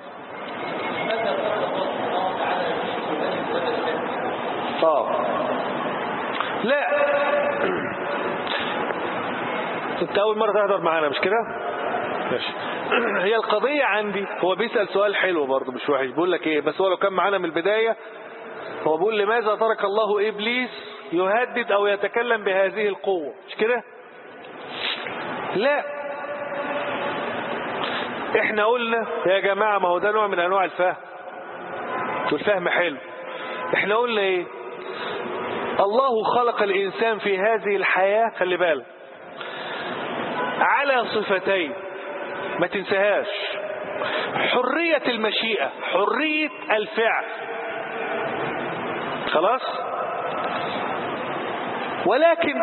اه لا انت اول مرة تحضر معانا مش كده ماشي هي القضية عندي هو بيسأل سؤال حلو برضه مش وحش بيقول لك ايه بس هو لو كان معانا من البداية هو بيقول لماذا ترك الله ابليس يهدد او يتكلم بهذه القوة مش كده لا احنا قلنا يا جماعة ما هو ده نوع من انواع الفهم والفهم حلو احنا قلنا ايه الله خلق الانسان في هذه الحياة خلي بالك على صفتين ما تنساهاش حرية المشيئة حرية الفعل خلاص ولكن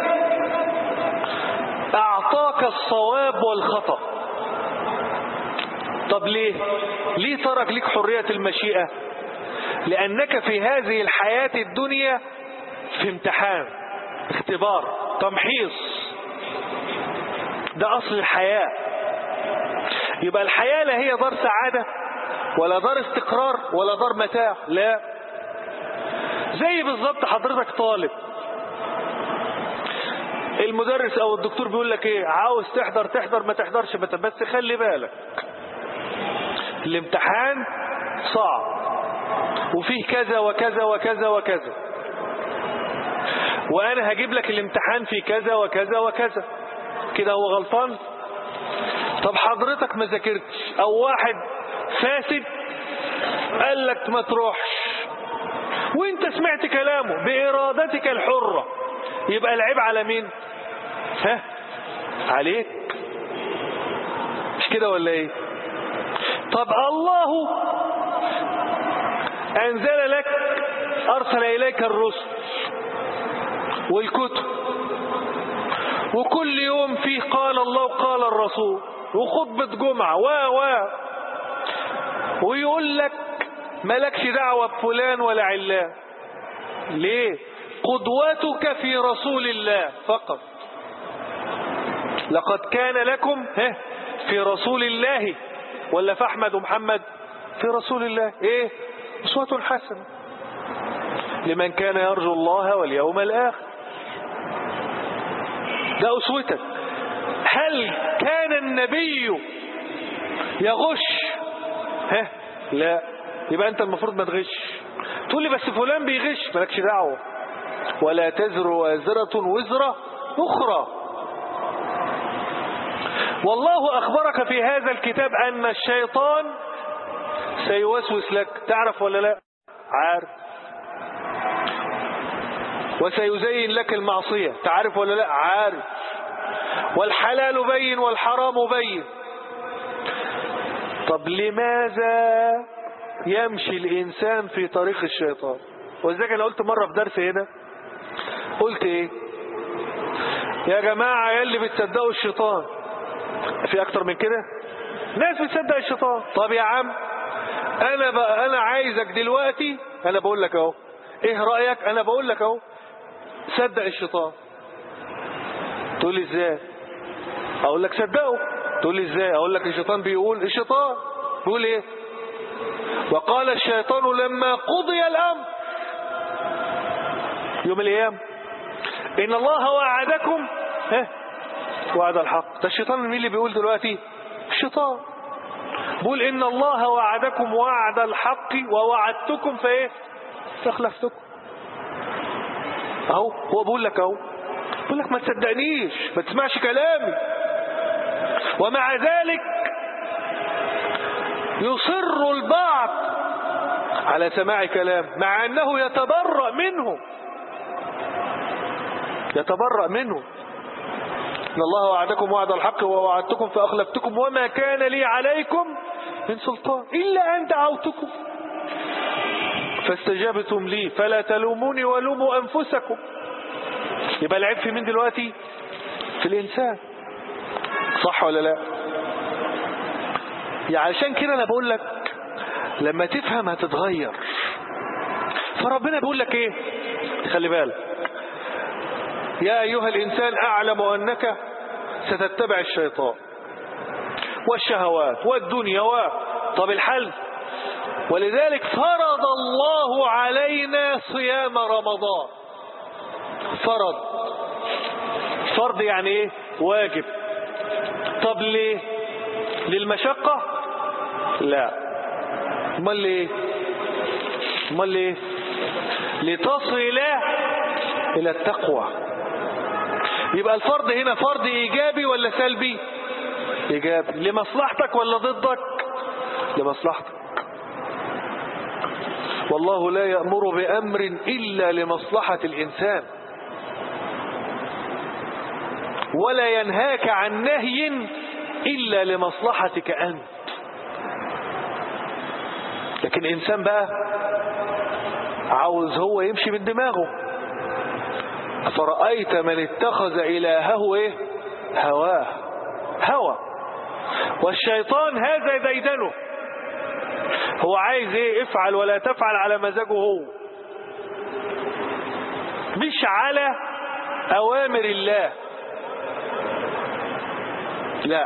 أعطاك الصواب والخطأ طب ليه ليه ترك لك حرية المشيئة لأنك في هذه الحياة الدنيا في امتحان اختبار تمحيص ده أصل الحياة يبقى الحياة لا هي دار سعادة ولا دار استقرار ولا دار متاع لا زي بالظبط حضرتك طالب المدرس او الدكتور بيقول لك ايه عاوز تحضر تحضر ما تحضرش بس خلي بالك الامتحان صعب وفيه كذا وكذا وكذا وكذا وانا هجيب لك الامتحان في كذا وكذا وكذا كده هو غلطان طب حضرتك ما ذاكرتش او واحد فاسد قال لك ما تروحش وانت سمعت كلامه بارادتك الحرة يبقى العيب على مين ها عليك مش كده ولا ايه طب الله انزل لك ارسل اليك الرسل والكتب وكل يوم فيه قال الله قال الرسول وخطبة جمعة و و ويقول لك مالكش دعوة بفلان ولا علان ليه قدوتك في رسول الله فقط لقد كان لكم في رسول الله ولا في أحمد ومحمد في رسول الله ايه أسوة حسنة لمن كان يرجو الله واليوم الآخر ده أسوتك هل كان النبي يغش ها لا يبقى أنت المفروض ما تغش تقول لي بس فلان بيغش مالكش دعوة ولا تزر وازرة وزر أخرى والله أخبرك في هذا الكتاب أن الشيطان سيوسوس لك تعرف ولا لا عارف وسيزين لك المعصية تعرف ولا لا عارف والحلال بين والحرام بين طب لماذا يمشي الإنسان في طريق الشيطان وإذاك أنا قلت مرة في درس هنا قلت إيه يا جماعة يلي بتصدقوا الشيطان في أكتر من كده ناس بتصدق الشيطان طب يا عم أنا بقى أنا عايزك دلوقتي أنا بقول لك أهو إيه رأيك أنا بقول لك أهو صدق الشيطان تقول لي ازاي اقول لك صدقه تقول لي ازاي اقول لك الشيطان بيقول الشيطان بيقول ايه وقال الشيطان لما قضي الامر يوم الايام ان الله وعدكم ها وعد الحق ده الشيطان مين اللي بيقول دلوقتي الشيطان بيقول ان الله وعدكم وعد الحق ووعدتكم فايه فاخلفتكم اهو هو بيقول لك اهو بيقول لك ما تصدقنيش ما تسمعش كلامي ومع ذلك يصر البعض على سماع كلام مع انه يتبرأ منه يتبرأ منه إن الله وعدكم وعد الحق ووعدتكم فأخلفتكم وما كان لي عليكم من سلطان إلا أن دعوتكم فاستجابتم لي فلا تلوموني ولوموا أنفسكم يبقى العيب في مين دلوقتي في الإنسان صح ولا لا يعني عشان كده أنا بقول لك لما تفهم هتتغير فربنا بيقول لك ايه خلي بالك يا أيها الإنسان أعلم أنك ستتبع الشيطان والشهوات والدنيا و طب الحل ولذلك فرض الله علينا صيام رمضان فرض فرض يعني ايه واجب طب ليه للمشقة لا امال ليه امال ليه لتصل الى التقوى يبقى الفرض هنا فرض ايجابي ولا سلبي ايجابي لمصلحتك ولا ضدك لمصلحتك والله لا يأمر بأمر إلا لمصلحة الإنسان ولا ينهاك عن نهي إلا لمصلحتك أنت لكن الإنسان بقى عاوز هو يمشي من دماغه أفرأيت من اتخذ إلهه إيه هواه هوى والشيطان هذا ديدنه هو عايز ايه افعل ولا تفعل على مزاجه هو مش على اوامر الله لا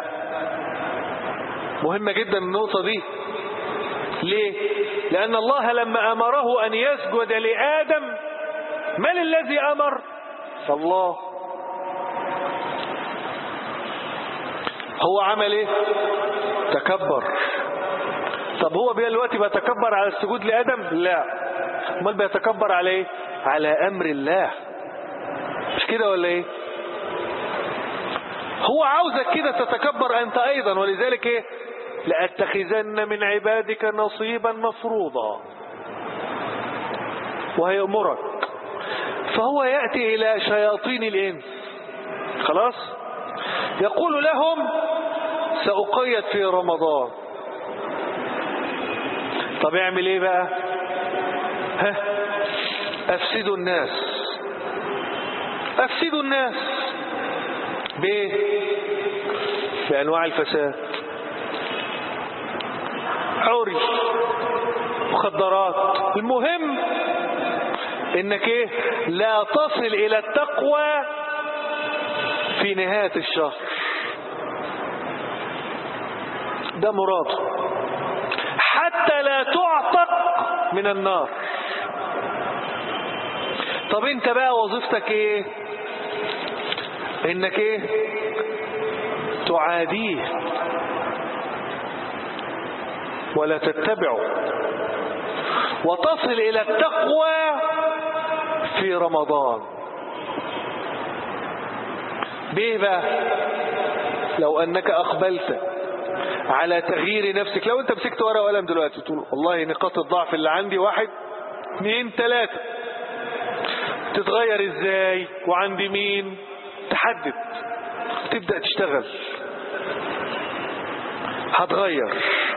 مهمة جدا النقطة دي ليه لأن الله لما أمره أن يسجد لآدم من الذي أمر الله هو عمل ايه تكبر طب هو بقى دلوقتي بيتكبر على السجود لآدم لا امال بيتكبر على ايه على امر الله مش كده ولا ايه هو عاوزك كده تتكبر انت ايضا ولذلك ايه لأتخذن من عبادك نصيبا مفروضا وهيأمرك فهو يأتي إلى شياطين الإنس خلاص يقول لهم سأقيد في رمضان طب اعمل ايه بقى ها افسدوا الناس افسدوا الناس بايه بانواع الفساد عري مخدرات المهم انك ايه لا تصل الى التقوى في نهاية الشهر ده مراده حتى لا تعتق من النار طب انت بقى وظيفتك ايه انك ايه تعاديه ولا تتبعه وتصل الى التقوى في رمضان بيه بقى لو انك اقبلت على تغيير نفسك لو انت مسكت ورقه وقلم دلوقتي تقول والله نقاط الضعف اللي عندي واحد اثنين ثلاثة تتغير ازاي وعندي مين تحدد تبدأ تشتغل هتغير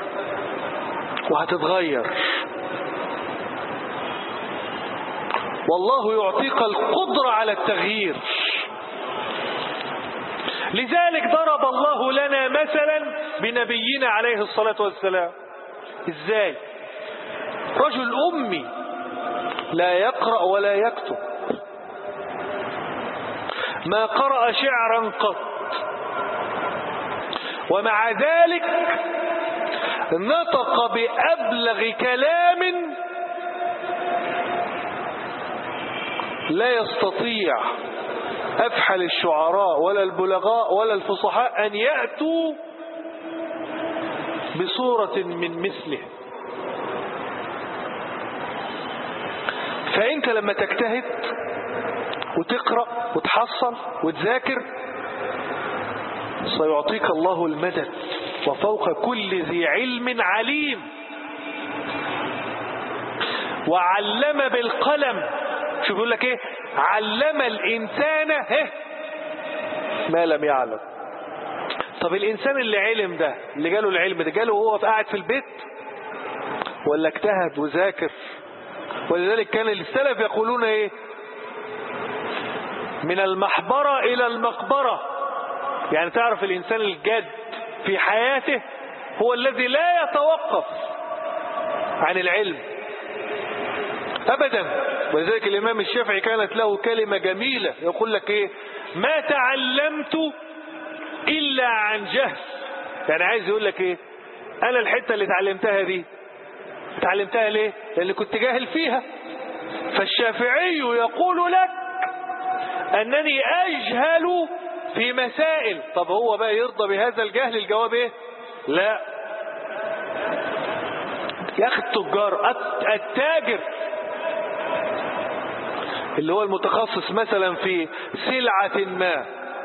وهتتغير والله يعطيك القدرة على التغيير لذلك ضرب الله لنا مثلا بنبينا عليه الصلاة والسلام ازاي رجل أمي لا يقرأ ولا يكتب ما قرأ شعرا قط ومع ذلك نطق بأبلغ كلام لا يستطيع أفحل الشعراء ولا البلغاء ولا الفصحاء أن يأتوا بصورة من مثله فأنت لما تجتهد وتقرأ وتحصل وتذاكر سيعطيك الله المدد وفوق كل ذي علم عليم وعلم بالقلم شوف يقول لك ايه علم الانسان هه ما لم يعلم طب الانسان اللي علم ده اللي جاله العلم ده جاله وهو قاعد في البيت ولا اجتهد وذاكر ولذلك كان السلف يقولون ايه من المحبرة الى المقبرة يعني تعرف الانسان الجاد في حياته هو الذي لا يتوقف عن العلم ابدا ولذلك الامام الشافعي كانت له كلمة جميلة يقول لك ايه ما تعلمت الا عن جهل يعني عايز يقول لك ايه انا الحتة اللي اتعلمتها دي اتعلمتها ليه لان كنت جاهل فيها فالشافعي يقول لك انني اجهل في مسائل طب هو بقى يرضى بهذا الجهل الجواب ايه لا يا اخي التجار التاجر اللي هو المتخصص مثلا في سلعة ما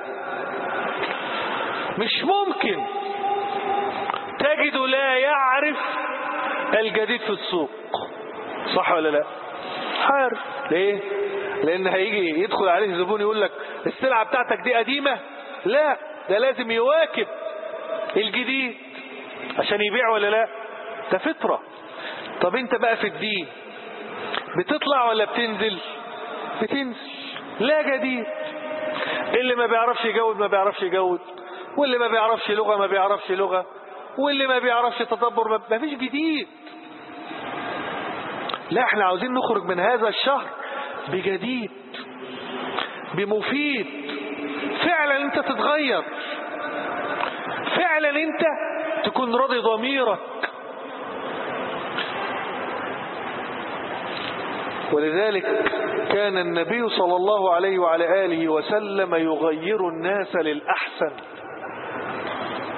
مش ممكن تجد لا يعرف الجديد في السوق صح ولا لا عارف ليه لان هيجي يدخل عليه زبون يقول لك السلعة بتاعتك دي قديمة لا ده لازم يواكب الجديد عشان يبيع ولا لا ده فطرة طب انت بقى في الدين بتطلع ولا بتنزل بتنزل لا جديد اللي ما بيعرفش يجود ما بيعرفش يجود واللي ما بيعرفش لغة ما بيعرفش لغة واللي ما بيعرفش تدبر ما فيش جديد لا احنا عاوزين نخرج من هذا الشهر بجديد بمفيد فعلا انت تتغير فعلا انت تكون راضي ضميرك ولذلك كان النبي صلى الله عليه وعلى آله وسلم يغير الناس للأحسن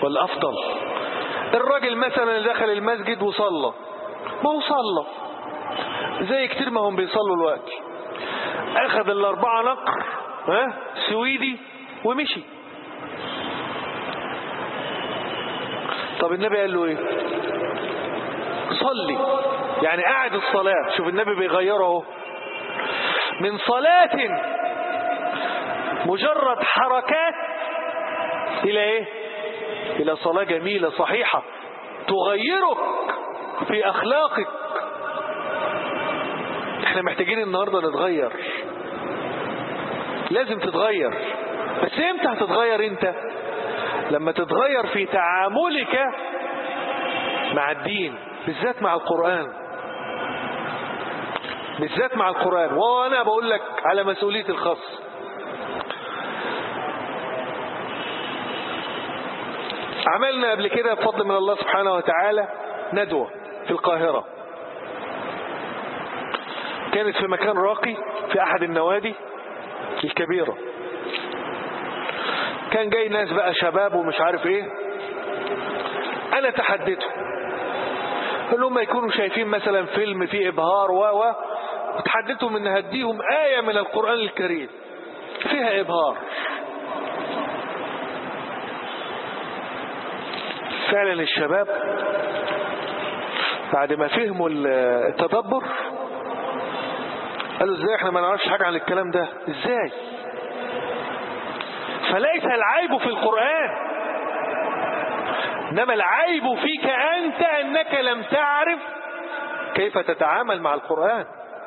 والأفضل الراجل مثلا اللي دخل المسجد وصلى ما هو صلى زي كتير ما هم بيصلوا الوقت أخذ الأربعة نقر ها سويدي ومشي طب النبي قال له ايه صلي يعني قاعد الصلاة شوف النبي بيغيره اهو من صلاة مجرد حركات إلى إيه إلى صلاة جميلة صحيحة تغيرك في أخلاقك احنا محتاجين النهاردة نتغير لازم تتغير بس امتى هتتغير انت لما تتغير في تعاملك مع الدين بالذات مع القرآن بالذات مع القرآن وأنا بقول لك على مسؤوليتي الخاصة عملنا قبل كده بفضل من الله سبحانه وتعالى ندوة في القاهرة كانت في مكان راقي في أحد النوادي الكبيرة كان جاي ناس بقى شباب ومش عارف ايه انا تحديته ان هم يكونوا شايفين مثلا فيلم فيه ابهار و و وتحديتهم ان هديهم آية من القرآن الكريم فيها ابهار فعلا الشباب بعد ما فهموا التدبر قالوا ازاي احنا ما نعرفش حاجة عن الكلام ده ازاي فليس العيب في القرآن إنما العيب فيك أنت أنك لم تعرف كيف تتعامل مع القرآن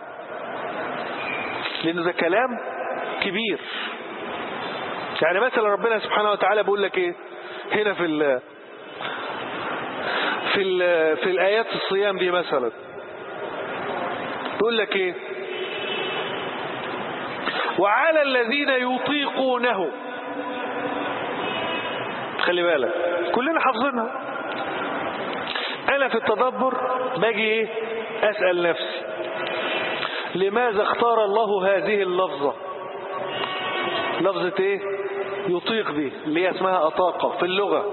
لأنه ده كلام كبير يعني مثلا ربنا سبحانه وتعالى بيقول لك ايه هنا في ال في ال في الآيات الصيام دي مثلا بيقول لك ايه وعلى الذين يطيقونه خلي بالك كلنا حافظينها انا في التدبر باجي ايه اسال نفسي لماذا اختار الله هذه اللفظه لفظه ايه يطيق دي اللي هي اسمها اطاقه في اللغه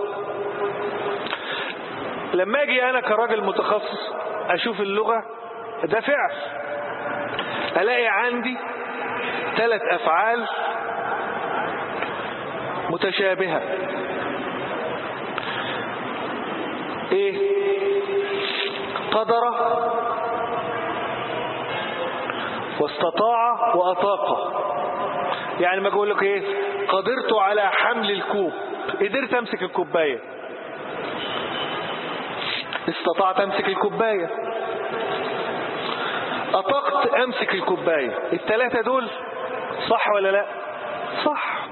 لما اجي انا كراجل متخصص اشوف اللغه ده فعل الاقي عندي ثلاث افعال متشابهه ايه قدر واستطاع واطاق يعني ما اقول لك ايه قدرت على حمل الكوب قدرت امسك الكوبايه استطعت امسك الكوبايه اطقت امسك الكوبايه الثلاثه دول صح ولا لا صح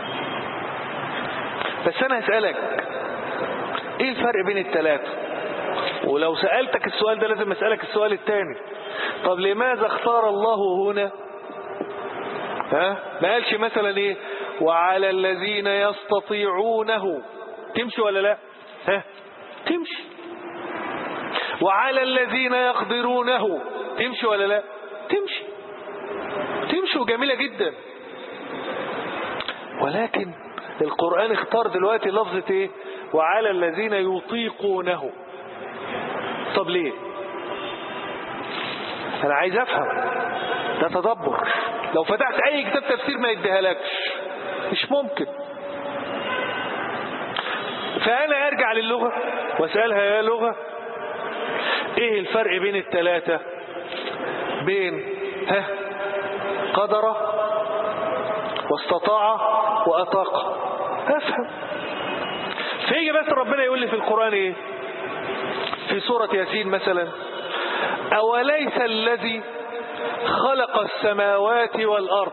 بس انا هسالك ايه الفرق بين الثلاثة ولو سألتك السؤال ده لازم اسألك السؤال الثاني طب لماذا اختار الله هنا ها ما قالش مثلا ايه وعلى الذين يستطيعونه تمشي ولا لا ها تمشي وعلى الذين يقدرونه تمشي ولا لا تمشي تمشي وجميلة جدا ولكن القرآن اختار دلوقتي لفظة ايه وعلى الذين يطيقونه طب ليه انا عايز افهم ده تدبر لو فتحت اي كتاب تفسير ما يديها لكش مش ممكن فانا ارجع للغة واسألها يا لغة ايه الفرق بين الثلاثة بين ها قدر واستطاع واطاق افهم فيجي بس ربنا يقول لي في القرآن ايه في سورة ياسين مثلا أوليس الذي خلق السماوات والأرض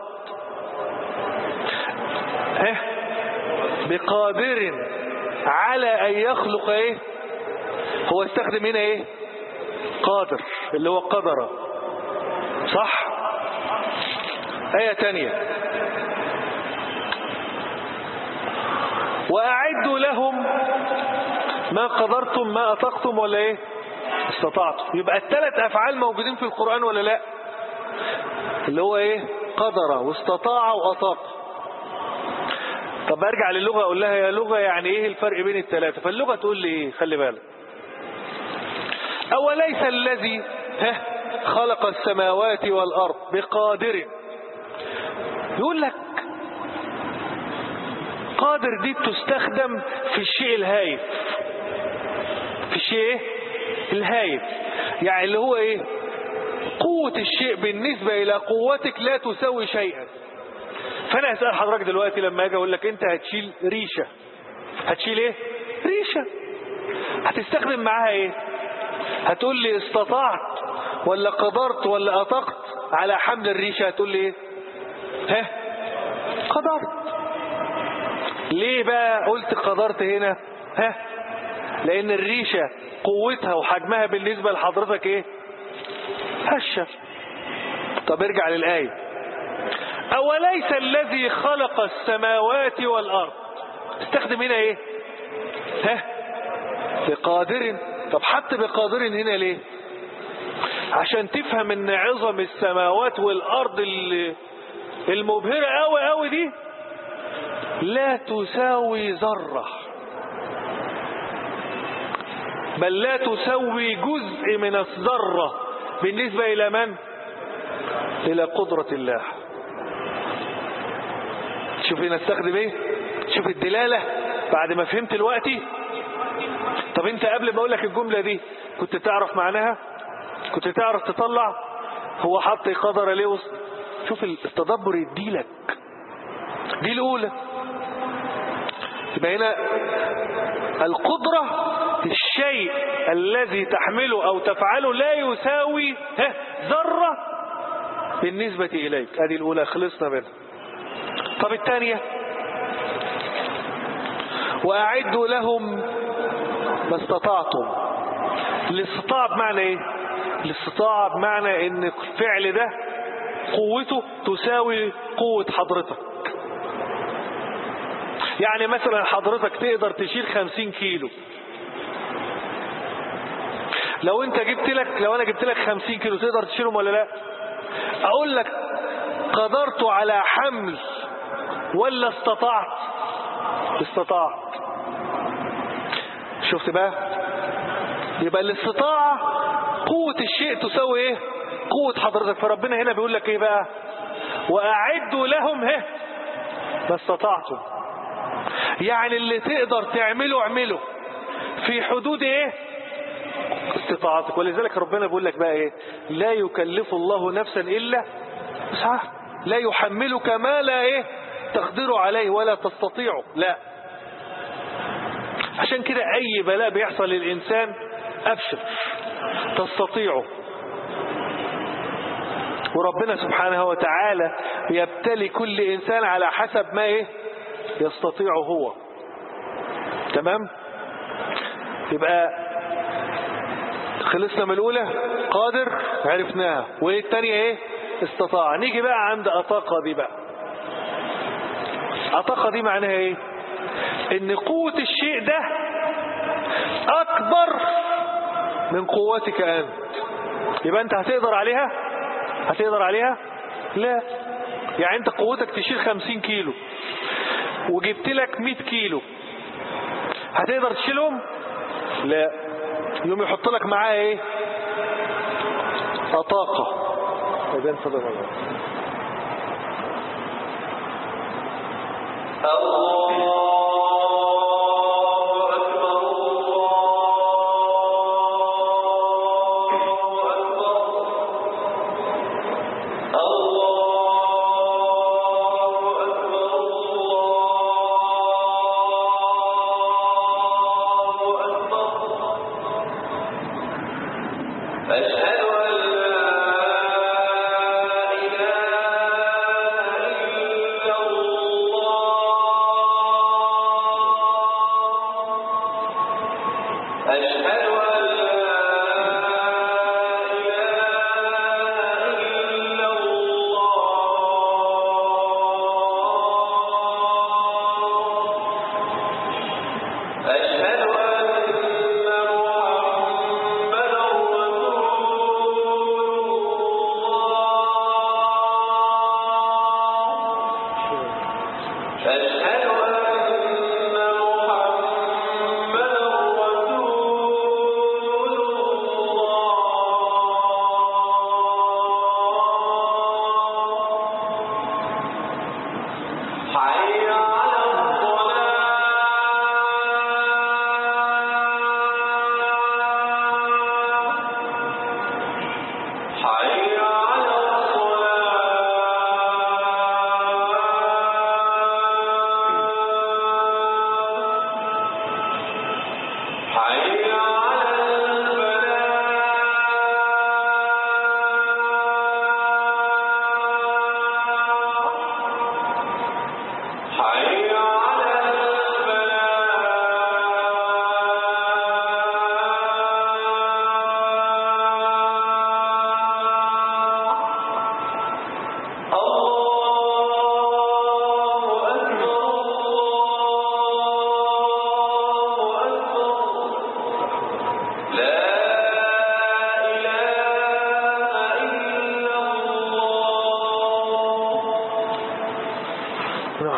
ها بقادر على أن يخلق ايه هو استخدم هنا ايه قادر اللي هو قدر صح آية تانية وأعدوا لهم ما قدرتم ما أطقتم ولا إيه استطعتم يبقى الثلاث أفعال موجودين في القرآن ولا لا اللي هو إيه قدر واستطاع وأطاق طب ارجع للغة اقول لها يا لغة يعني ايه الفرق بين الثلاثة فاللغة تقول لي ايه خلي بالك اوليس الذي ها خلق السماوات والارض بقادر يقول لك قادر دي تستخدم في الشيء الهايف في الشيء ايه الهايف يعني اللي هو ايه قوة الشيء بالنسبة الى قوتك لا تساوي شيئا فانا اسأل حضرتك دلوقتي لما اجي اقول لك انت هتشيل ريشة هتشيل ايه ريشة هتستخدم معاها ايه هتقول لي استطعت ولا قدرت ولا اطقت على حمل الريشة هتقول لي ايه ها قدرت ليه بقى قلت قدرت هنا ها لان الريشة قوتها وحجمها بالنسبة لحضرتك ايه هشة طب ارجع للآية أوليس الذي خلق السماوات والأرض استخدم هنا ايه ها بقادر طب حتى بقادر هنا ليه عشان تفهم ان عظم السماوات والأرض اللي المبهرة قوي قوي دي لا تساوي ذرة بل لا تساوي جزء من الذرة بالنسبة إلى من؟ إلى قدرة الله شوف هنا استخدم ايه شوف الدلالة بعد ما فهمت الوقتي طب انت قبل ما اقول لك الجملة دي كنت تعرف معناها كنت تعرف تطلع هو حط قدر ليه وسط شوف التدبر يديلك دي الأولى يبقى هنا القدرة الشيء الذي تحمله أو تفعله لا يساوي ذرة بالنسبة إليك هذه الأولى خلصنا منها طب الثانية وأعدوا لهم ما استطعتم الاستطاعة بمعنى ايه الاستطاعة بمعنى ان الفعل ده قوته تساوي قوة حضرتك يعني مثلا حضرتك تقدر تشيل خمسين كيلو لو انت جبت لك لو انا جبت لك خمسين كيلو تقدر تشيلهم ولا لا اقول لك قدرت على حمل ولا استطعت استطعت شفت بقى يبقى الاستطاعة قوة الشيء تساوي ايه قوة حضرتك فربنا هنا بيقول لك ايه بقى واعدوا لهم ها ما استطعتم يعني اللي تقدر تعمله اعمله في حدود ايه استطاعتك ولذلك ربنا بيقول لك بقى ايه لا يكلف الله نفسا الا وسعها لا يحملك ما لا ايه تقدر عليه ولا تستطيعه لا عشان كده اي بلاء بيحصل للانسان ابشر تستطيعه وربنا سبحانه وتعالى يبتلي كل انسان على حسب ما ايه يستطيع هو تمام يبقى خلصنا من الاولى قادر عرفناها وايه الثانيه ايه استطاع نيجي بقى عند اطاقه دي بقى اطاقه دي معناها ايه ان قوه الشيء ده اكبر من قوتك انت يبقى انت هتقدر عليها هتقدر عليها لا يعني انت قوتك تشيل خمسين كيلو وجبت لك مئة كيلو هتقدر تشيلهم لا يوم يحط لك معاه ايه طاقة اذن صدق الله أشهد أن محمدا رسول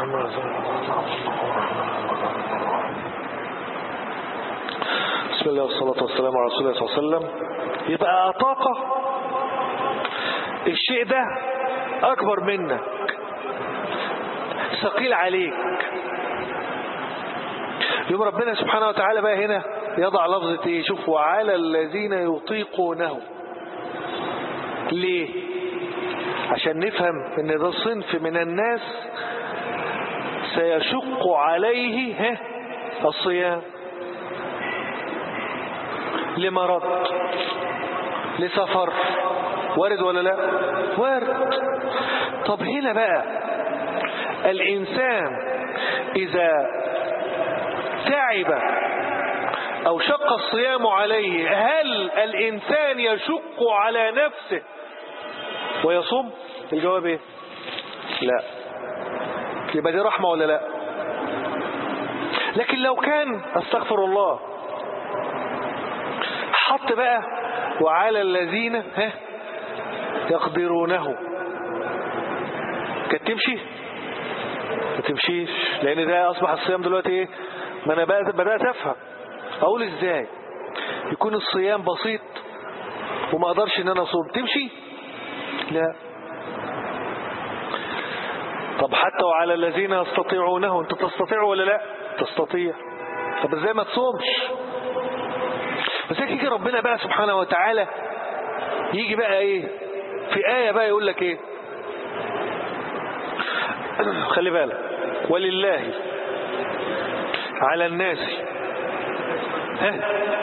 بسم الله والصلاة والسلام على رسول الله صلى الله عليه وسلم يبقى طاقة الشيء ده أكبر منك ثقيل عليك يوم ربنا سبحانه وتعالى بقى هنا يضع لفظة ايه شوف وعلى الذين يطيقونه ليه عشان نفهم ان ده صنف من الناس سيشق عليه ها الصيام لمرض لسفر وارد ولا لا وارد طب هنا بقى الإنسان إذا تعب أو شق الصيام عليه هل الإنسان يشق على نفسه ويصوم الجواب ايه لا يبقى دي رحمة ولا لا لكن لو كان استغفر الله حط بقى وعلى الذين ها يقدرونه كانت تمشي ما تمشيش لان ده اصبح الصيام دلوقتي ايه ما انا بقى بدات افهم اقول ازاي يكون الصيام بسيط وما اقدرش ان انا اصوم تمشي لا طب حتى وعلى الذين يستطيعونه انت تستطيع ولا لا تستطيع طب ازاي ما تصومش بس يجي ربنا بقى سبحانه وتعالى يجي بقى ايه في آية بقى يقول لك ايه خلي بالك ولله على الناس ها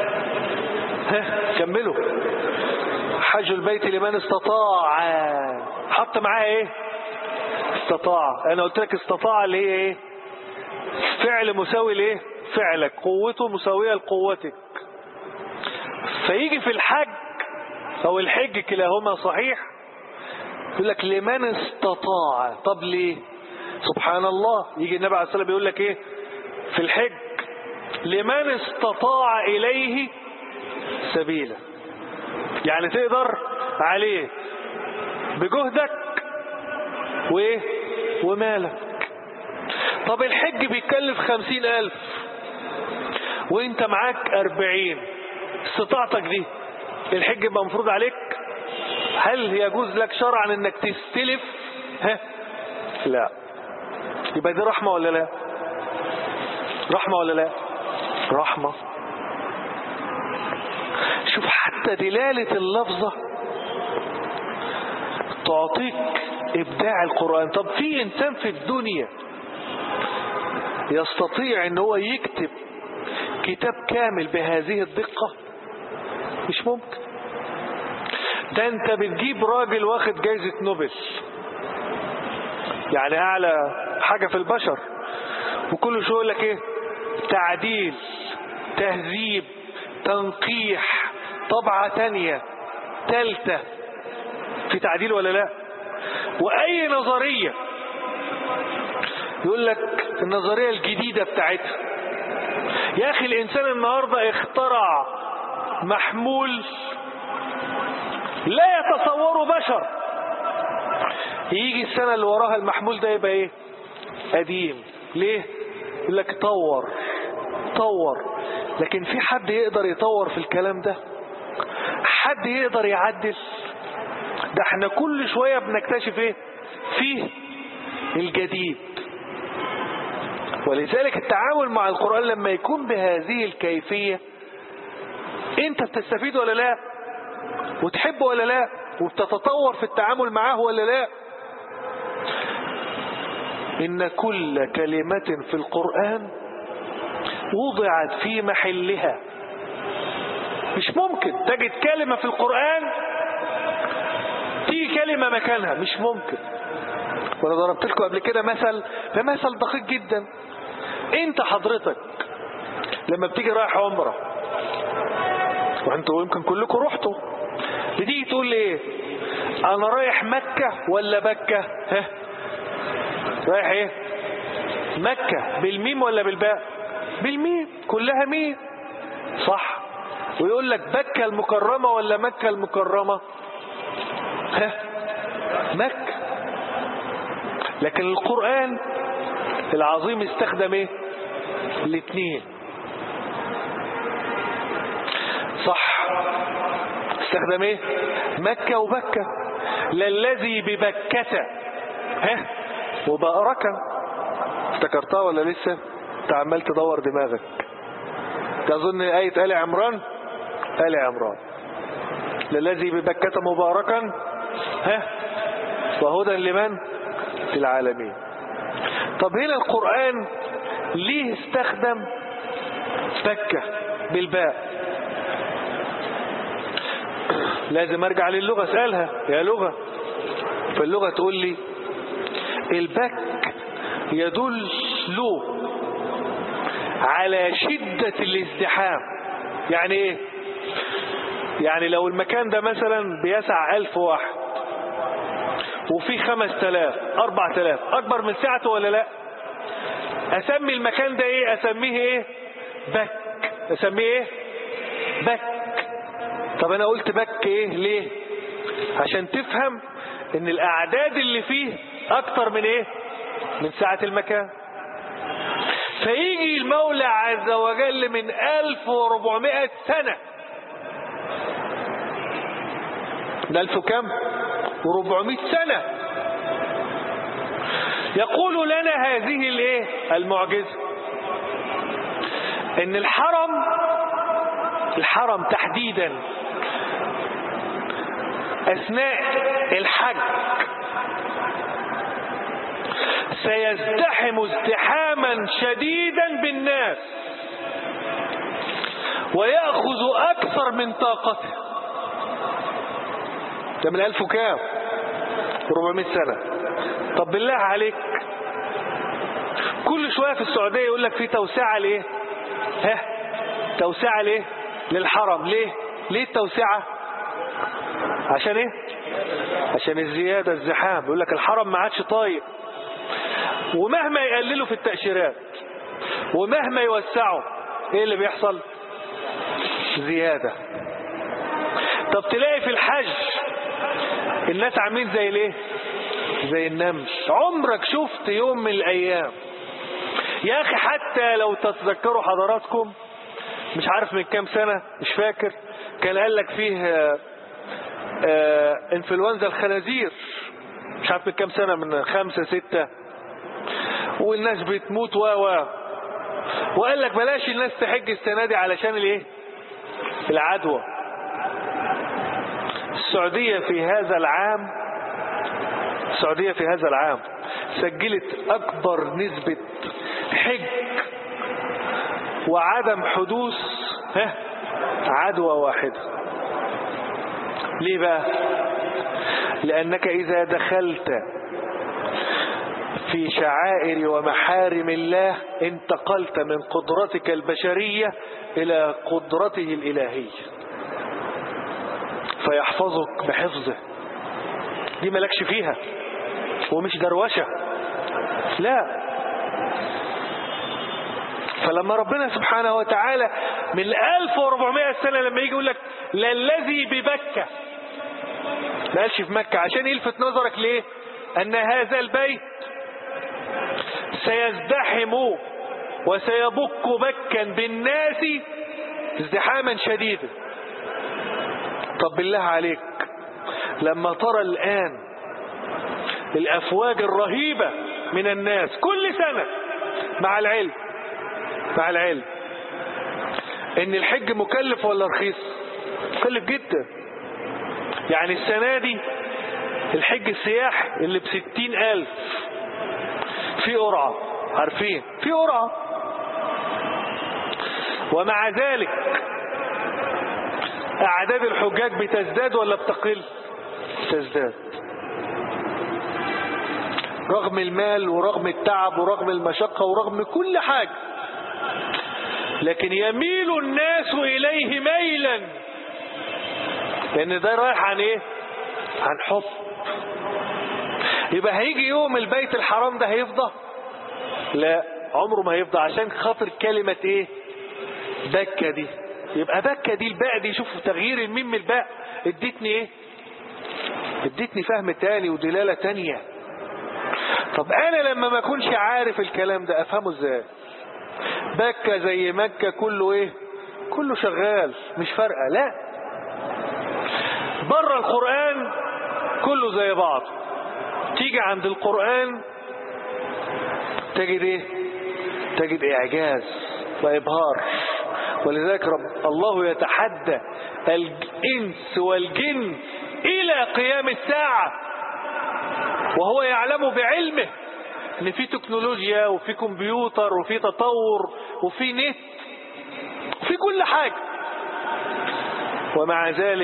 ها كملوا حج البيت لمن استطاع حط معاه ايه استطاع انا قلت لك استطاع اللي هي ايه فعل مساوي لايه فعلك قوته مساوية لقوتك فيجي في الحج او الحج كلاهما صحيح يقول لك لمن استطاع طب ليه سبحان الله يجي النبي عليه الصلاة بيقول لك ايه في الحج لمن استطاع اليه سبيلا يعني تقدر عليه بجهدك وايه ومالك طب الحج بيتكلف خمسين الف وانت معاك اربعين استطاعتك دي الحج يبقى مفروض عليك هل يجوز لك شرعا انك تستلف ها لا يبقى دي رحمة ولا لا رحمة ولا لا رحمة شوف حتى دلالة اللفظة تعطيك إبداع القرآن طب في إنسان في الدنيا يستطيع ان هو يكتب كتاب كامل بهذه الدقة مش ممكن ده انت بتجيب راجل واخد جايزة نوبل يعني اعلى حاجة في البشر وكل شوية يقول لك ايه تعديل تهذيب تنقيح طبعة تانية تالتة في تعديل ولا لا واي نظرية يقول لك النظرية الجديدة بتاعتها يا اخي الانسان النهاردة اخترع محمول لا يتصوره بشر يجي السنة اللي وراها المحمول ده يبقى ايه قديم ليه يقول لك طور طور لكن في حد يقدر يطور في الكلام ده حد يقدر يعدل ده احنا كل شوية بنكتشف ايه فيه الجديد ولذلك التعامل مع القرآن لما يكون بهذه الكيفية انت بتستفيد ولا لا وتحبه ولا لا وبتتطور في التعامل معاه ولا لا إن كل كلمة في القرآن وضعت في محلها مش ممكن تجد كلمة في القرآن تيجي كلمة مكانها مش ممكن وانا ضربت لكم قبل كده مثل ده مثل دقيق جدا انت حضرتك لما بتيجي رايح عمرة وانتوا يمكن كلكم رحتوا بتيجي تقول لي ايه انا رايح مكة ولا بكة ها رايح ايه مكة بالميم ولا بالباء بالميم كلها ميم صح ويقول لك بكة المكرمة ولا مكة المكرمة ها مكة لكن القرآن العظيم استخدم ايه الاثنين صح استخدم ايه مكة وبكة للذي ببكة ها وبأركة افتكرتها ولا لسه انت عمال تدور دماغك تظن آية آل عمران آل عمران للذي ببكة مباركا ها وهدى لمن في العالمين طب هنا القرآن ليه استخدم بكة بالباء لازم ارجع للغة اسألها يا لغة فاللغة تقول لي البك يدل على شدة الازدحام يعني ايه يعني لو المكان ده مثلا بيسع ألف واحد وفي خمس تلاف أربع تلاف أكبر من سعته ولا لا أسمي المكان ده إيه أسميه إيه بك أسميه إيه بك طب أنا قلت بك إيه ليه عشان تفهم إن الأعداد اللي فيه أكتر من إيه من سعة المكان فيجي المولى عز وجل من 1400 سنة ده ألف كم وربعمائة سنة يقول لنا هذه الايه المعجزة ان الحرم الحرم تحديدا اثناء الحج سيزدحم ازدحاما شديدا بالناس ويأخذ أكثر من طاقته ده من ألف وكام 400 سنة طب بالله عليك كل شوية في السعودية يقول لك في توسعة ليه ها توسعة ليه للحرم ليه ليه التوسعة عشان ايه عشان الزيادة الزحام يقول لك الحرم ما عادش طايق ومهما يقللوا في التأشيرات ومهما يوسعوا ايه اللي بيحصل زيادة طب تلاقي في الحج الناس عاملين زي الايه زي النمل عمرك شفت يوم من الايام يا اخي حتى لو تتذكروا حضراتكم مش عارف من كام سنة مش فاكر كان قال لك فيه آه، آه، انفلونزا الخنازير مش عارف من كام سنة من خمسة ستة والناس بتموت و و وقال لك بلاش الناس تحج السنة دي علشان الايه العدوى السعودية في هذا العام السعودية في هذا العام سجلت أكبر نسبة حج وعدم حدوث ها عدوى واحدة ليه بقى لأنك إذا دخلت في شعائر ومحارم الله انتقلت من قدرتك البشرية إلى قدرته الإلهية فيحفظك بحفظه دي ملكش فيها ومش دروشة لا فلما ربنا سبحانه وتعالى من 1400 سنة لما يجي يقول لك للذي ببكة ما قالش في مكة عشان يلفت نظرك ليه أن هذا البيت سيزدحم وسيبك بكا بالناس ازدحاما شديدا طب بالله عليك لما ترى الآن الأفواج الرهيبة من الناس كل سنة مع العلم مع العلم ان الحج مكلف ولا رخيص مكلف جدا يعني السنة دي الحج السياح اللي بستين ألف في قرعة عارفين في قرعة ومع ذلك أعداد الحجاج بتزداد ولا بتقل تزداد رغم المال ورغم التعب ورغم المشقة ورغم كل حاجة لكن يميل الناس إليه ميلا لأن ده رايح عن إيه عن حب يبقى هيجي يوم البيت الحرام ده هيفضى لا عمره ما هيفضى عشان خاطر كلمة إيه بكة دي يبقى بكة دي الباء دي شوفوا تغيير الميم من الباء اديتني ايه اديتني فهم تاني ودلالة تانية طب انا لما ما اكونش عارف الكلام ده افهمه ازاي مكة زي مكة كله ايه كله شغال مش فارقة لا بره القرآن كله زي بعض تيجي عند القرآن تجد ايه تجد اعجاز وابهار ولذلك رب الله يتحدى الانس والجن الى قيام الساعة وهو يعلم بعلمه ان في تكنولوجيا وفي كمبيوتر وفي تطور وفي نت وفي كل حاجة ومع ذلك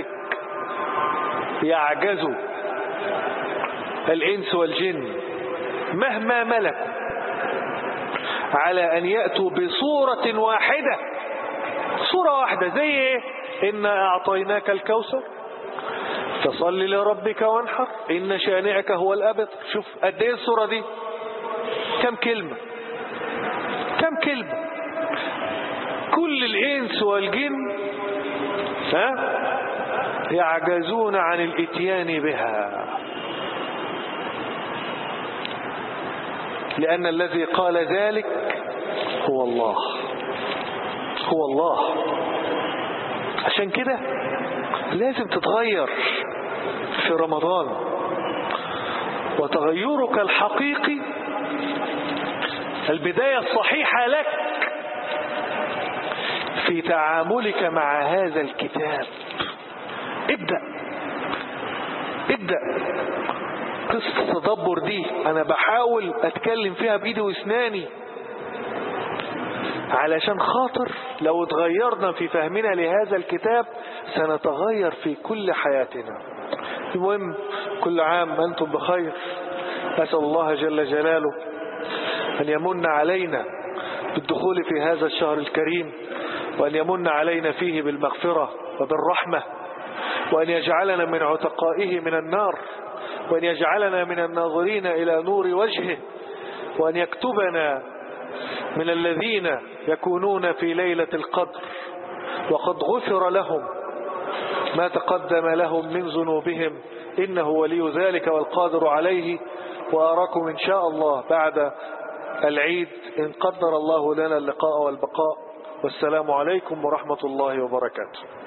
يعجز الإنس والجن مهما ملكوا على أن يأتوا بصورة واحدة صورة واحدة زي إيه إنا أعطيناك الكوثر فصل لربك وانحر إن شانئك هو الأبد شوف قد إيه الصورة دي كم كلمة كم كلمة كل الإنس والجن ها يعجزون عن الاتيان بها لأن الذي قال ذلك هو الله هو الله عشان كده لازم تتغير في رمضان وتغيرك الحقيقي البداية الصحيحة لك في تعاملك مع هذا الكتاب ابدأ ابدأ قصة التدبر دي انا بحاول اتكلم فيها بايدي واسناني علشان خاطر لو اتغيرنا في فهمنا لهذا الكتاب سنتغير في كل حياتنا المهم كل عام أنتم بخير أسأل الله جل جلاله أن يمن علينا بالدخول في هذا الشهر الكريم وأن يمن علينا فيه بالمغفرة وبالرحمة وأن يجعلنا من عتقائه من النار وأن يجعلنا من الناظرين إلى نور وجهه وأن يكتبنا من الذين يكونون في ليلة القدر وقد غفر لهم ما تقدم لهم من ذنوبهم إنه ولي ذلك والقادر عليه وأراكم إن شاء الله بعد العيد إن قدر الله لنا اللقاء والبقاء والسلام عليكم ورحمة الله وبركاته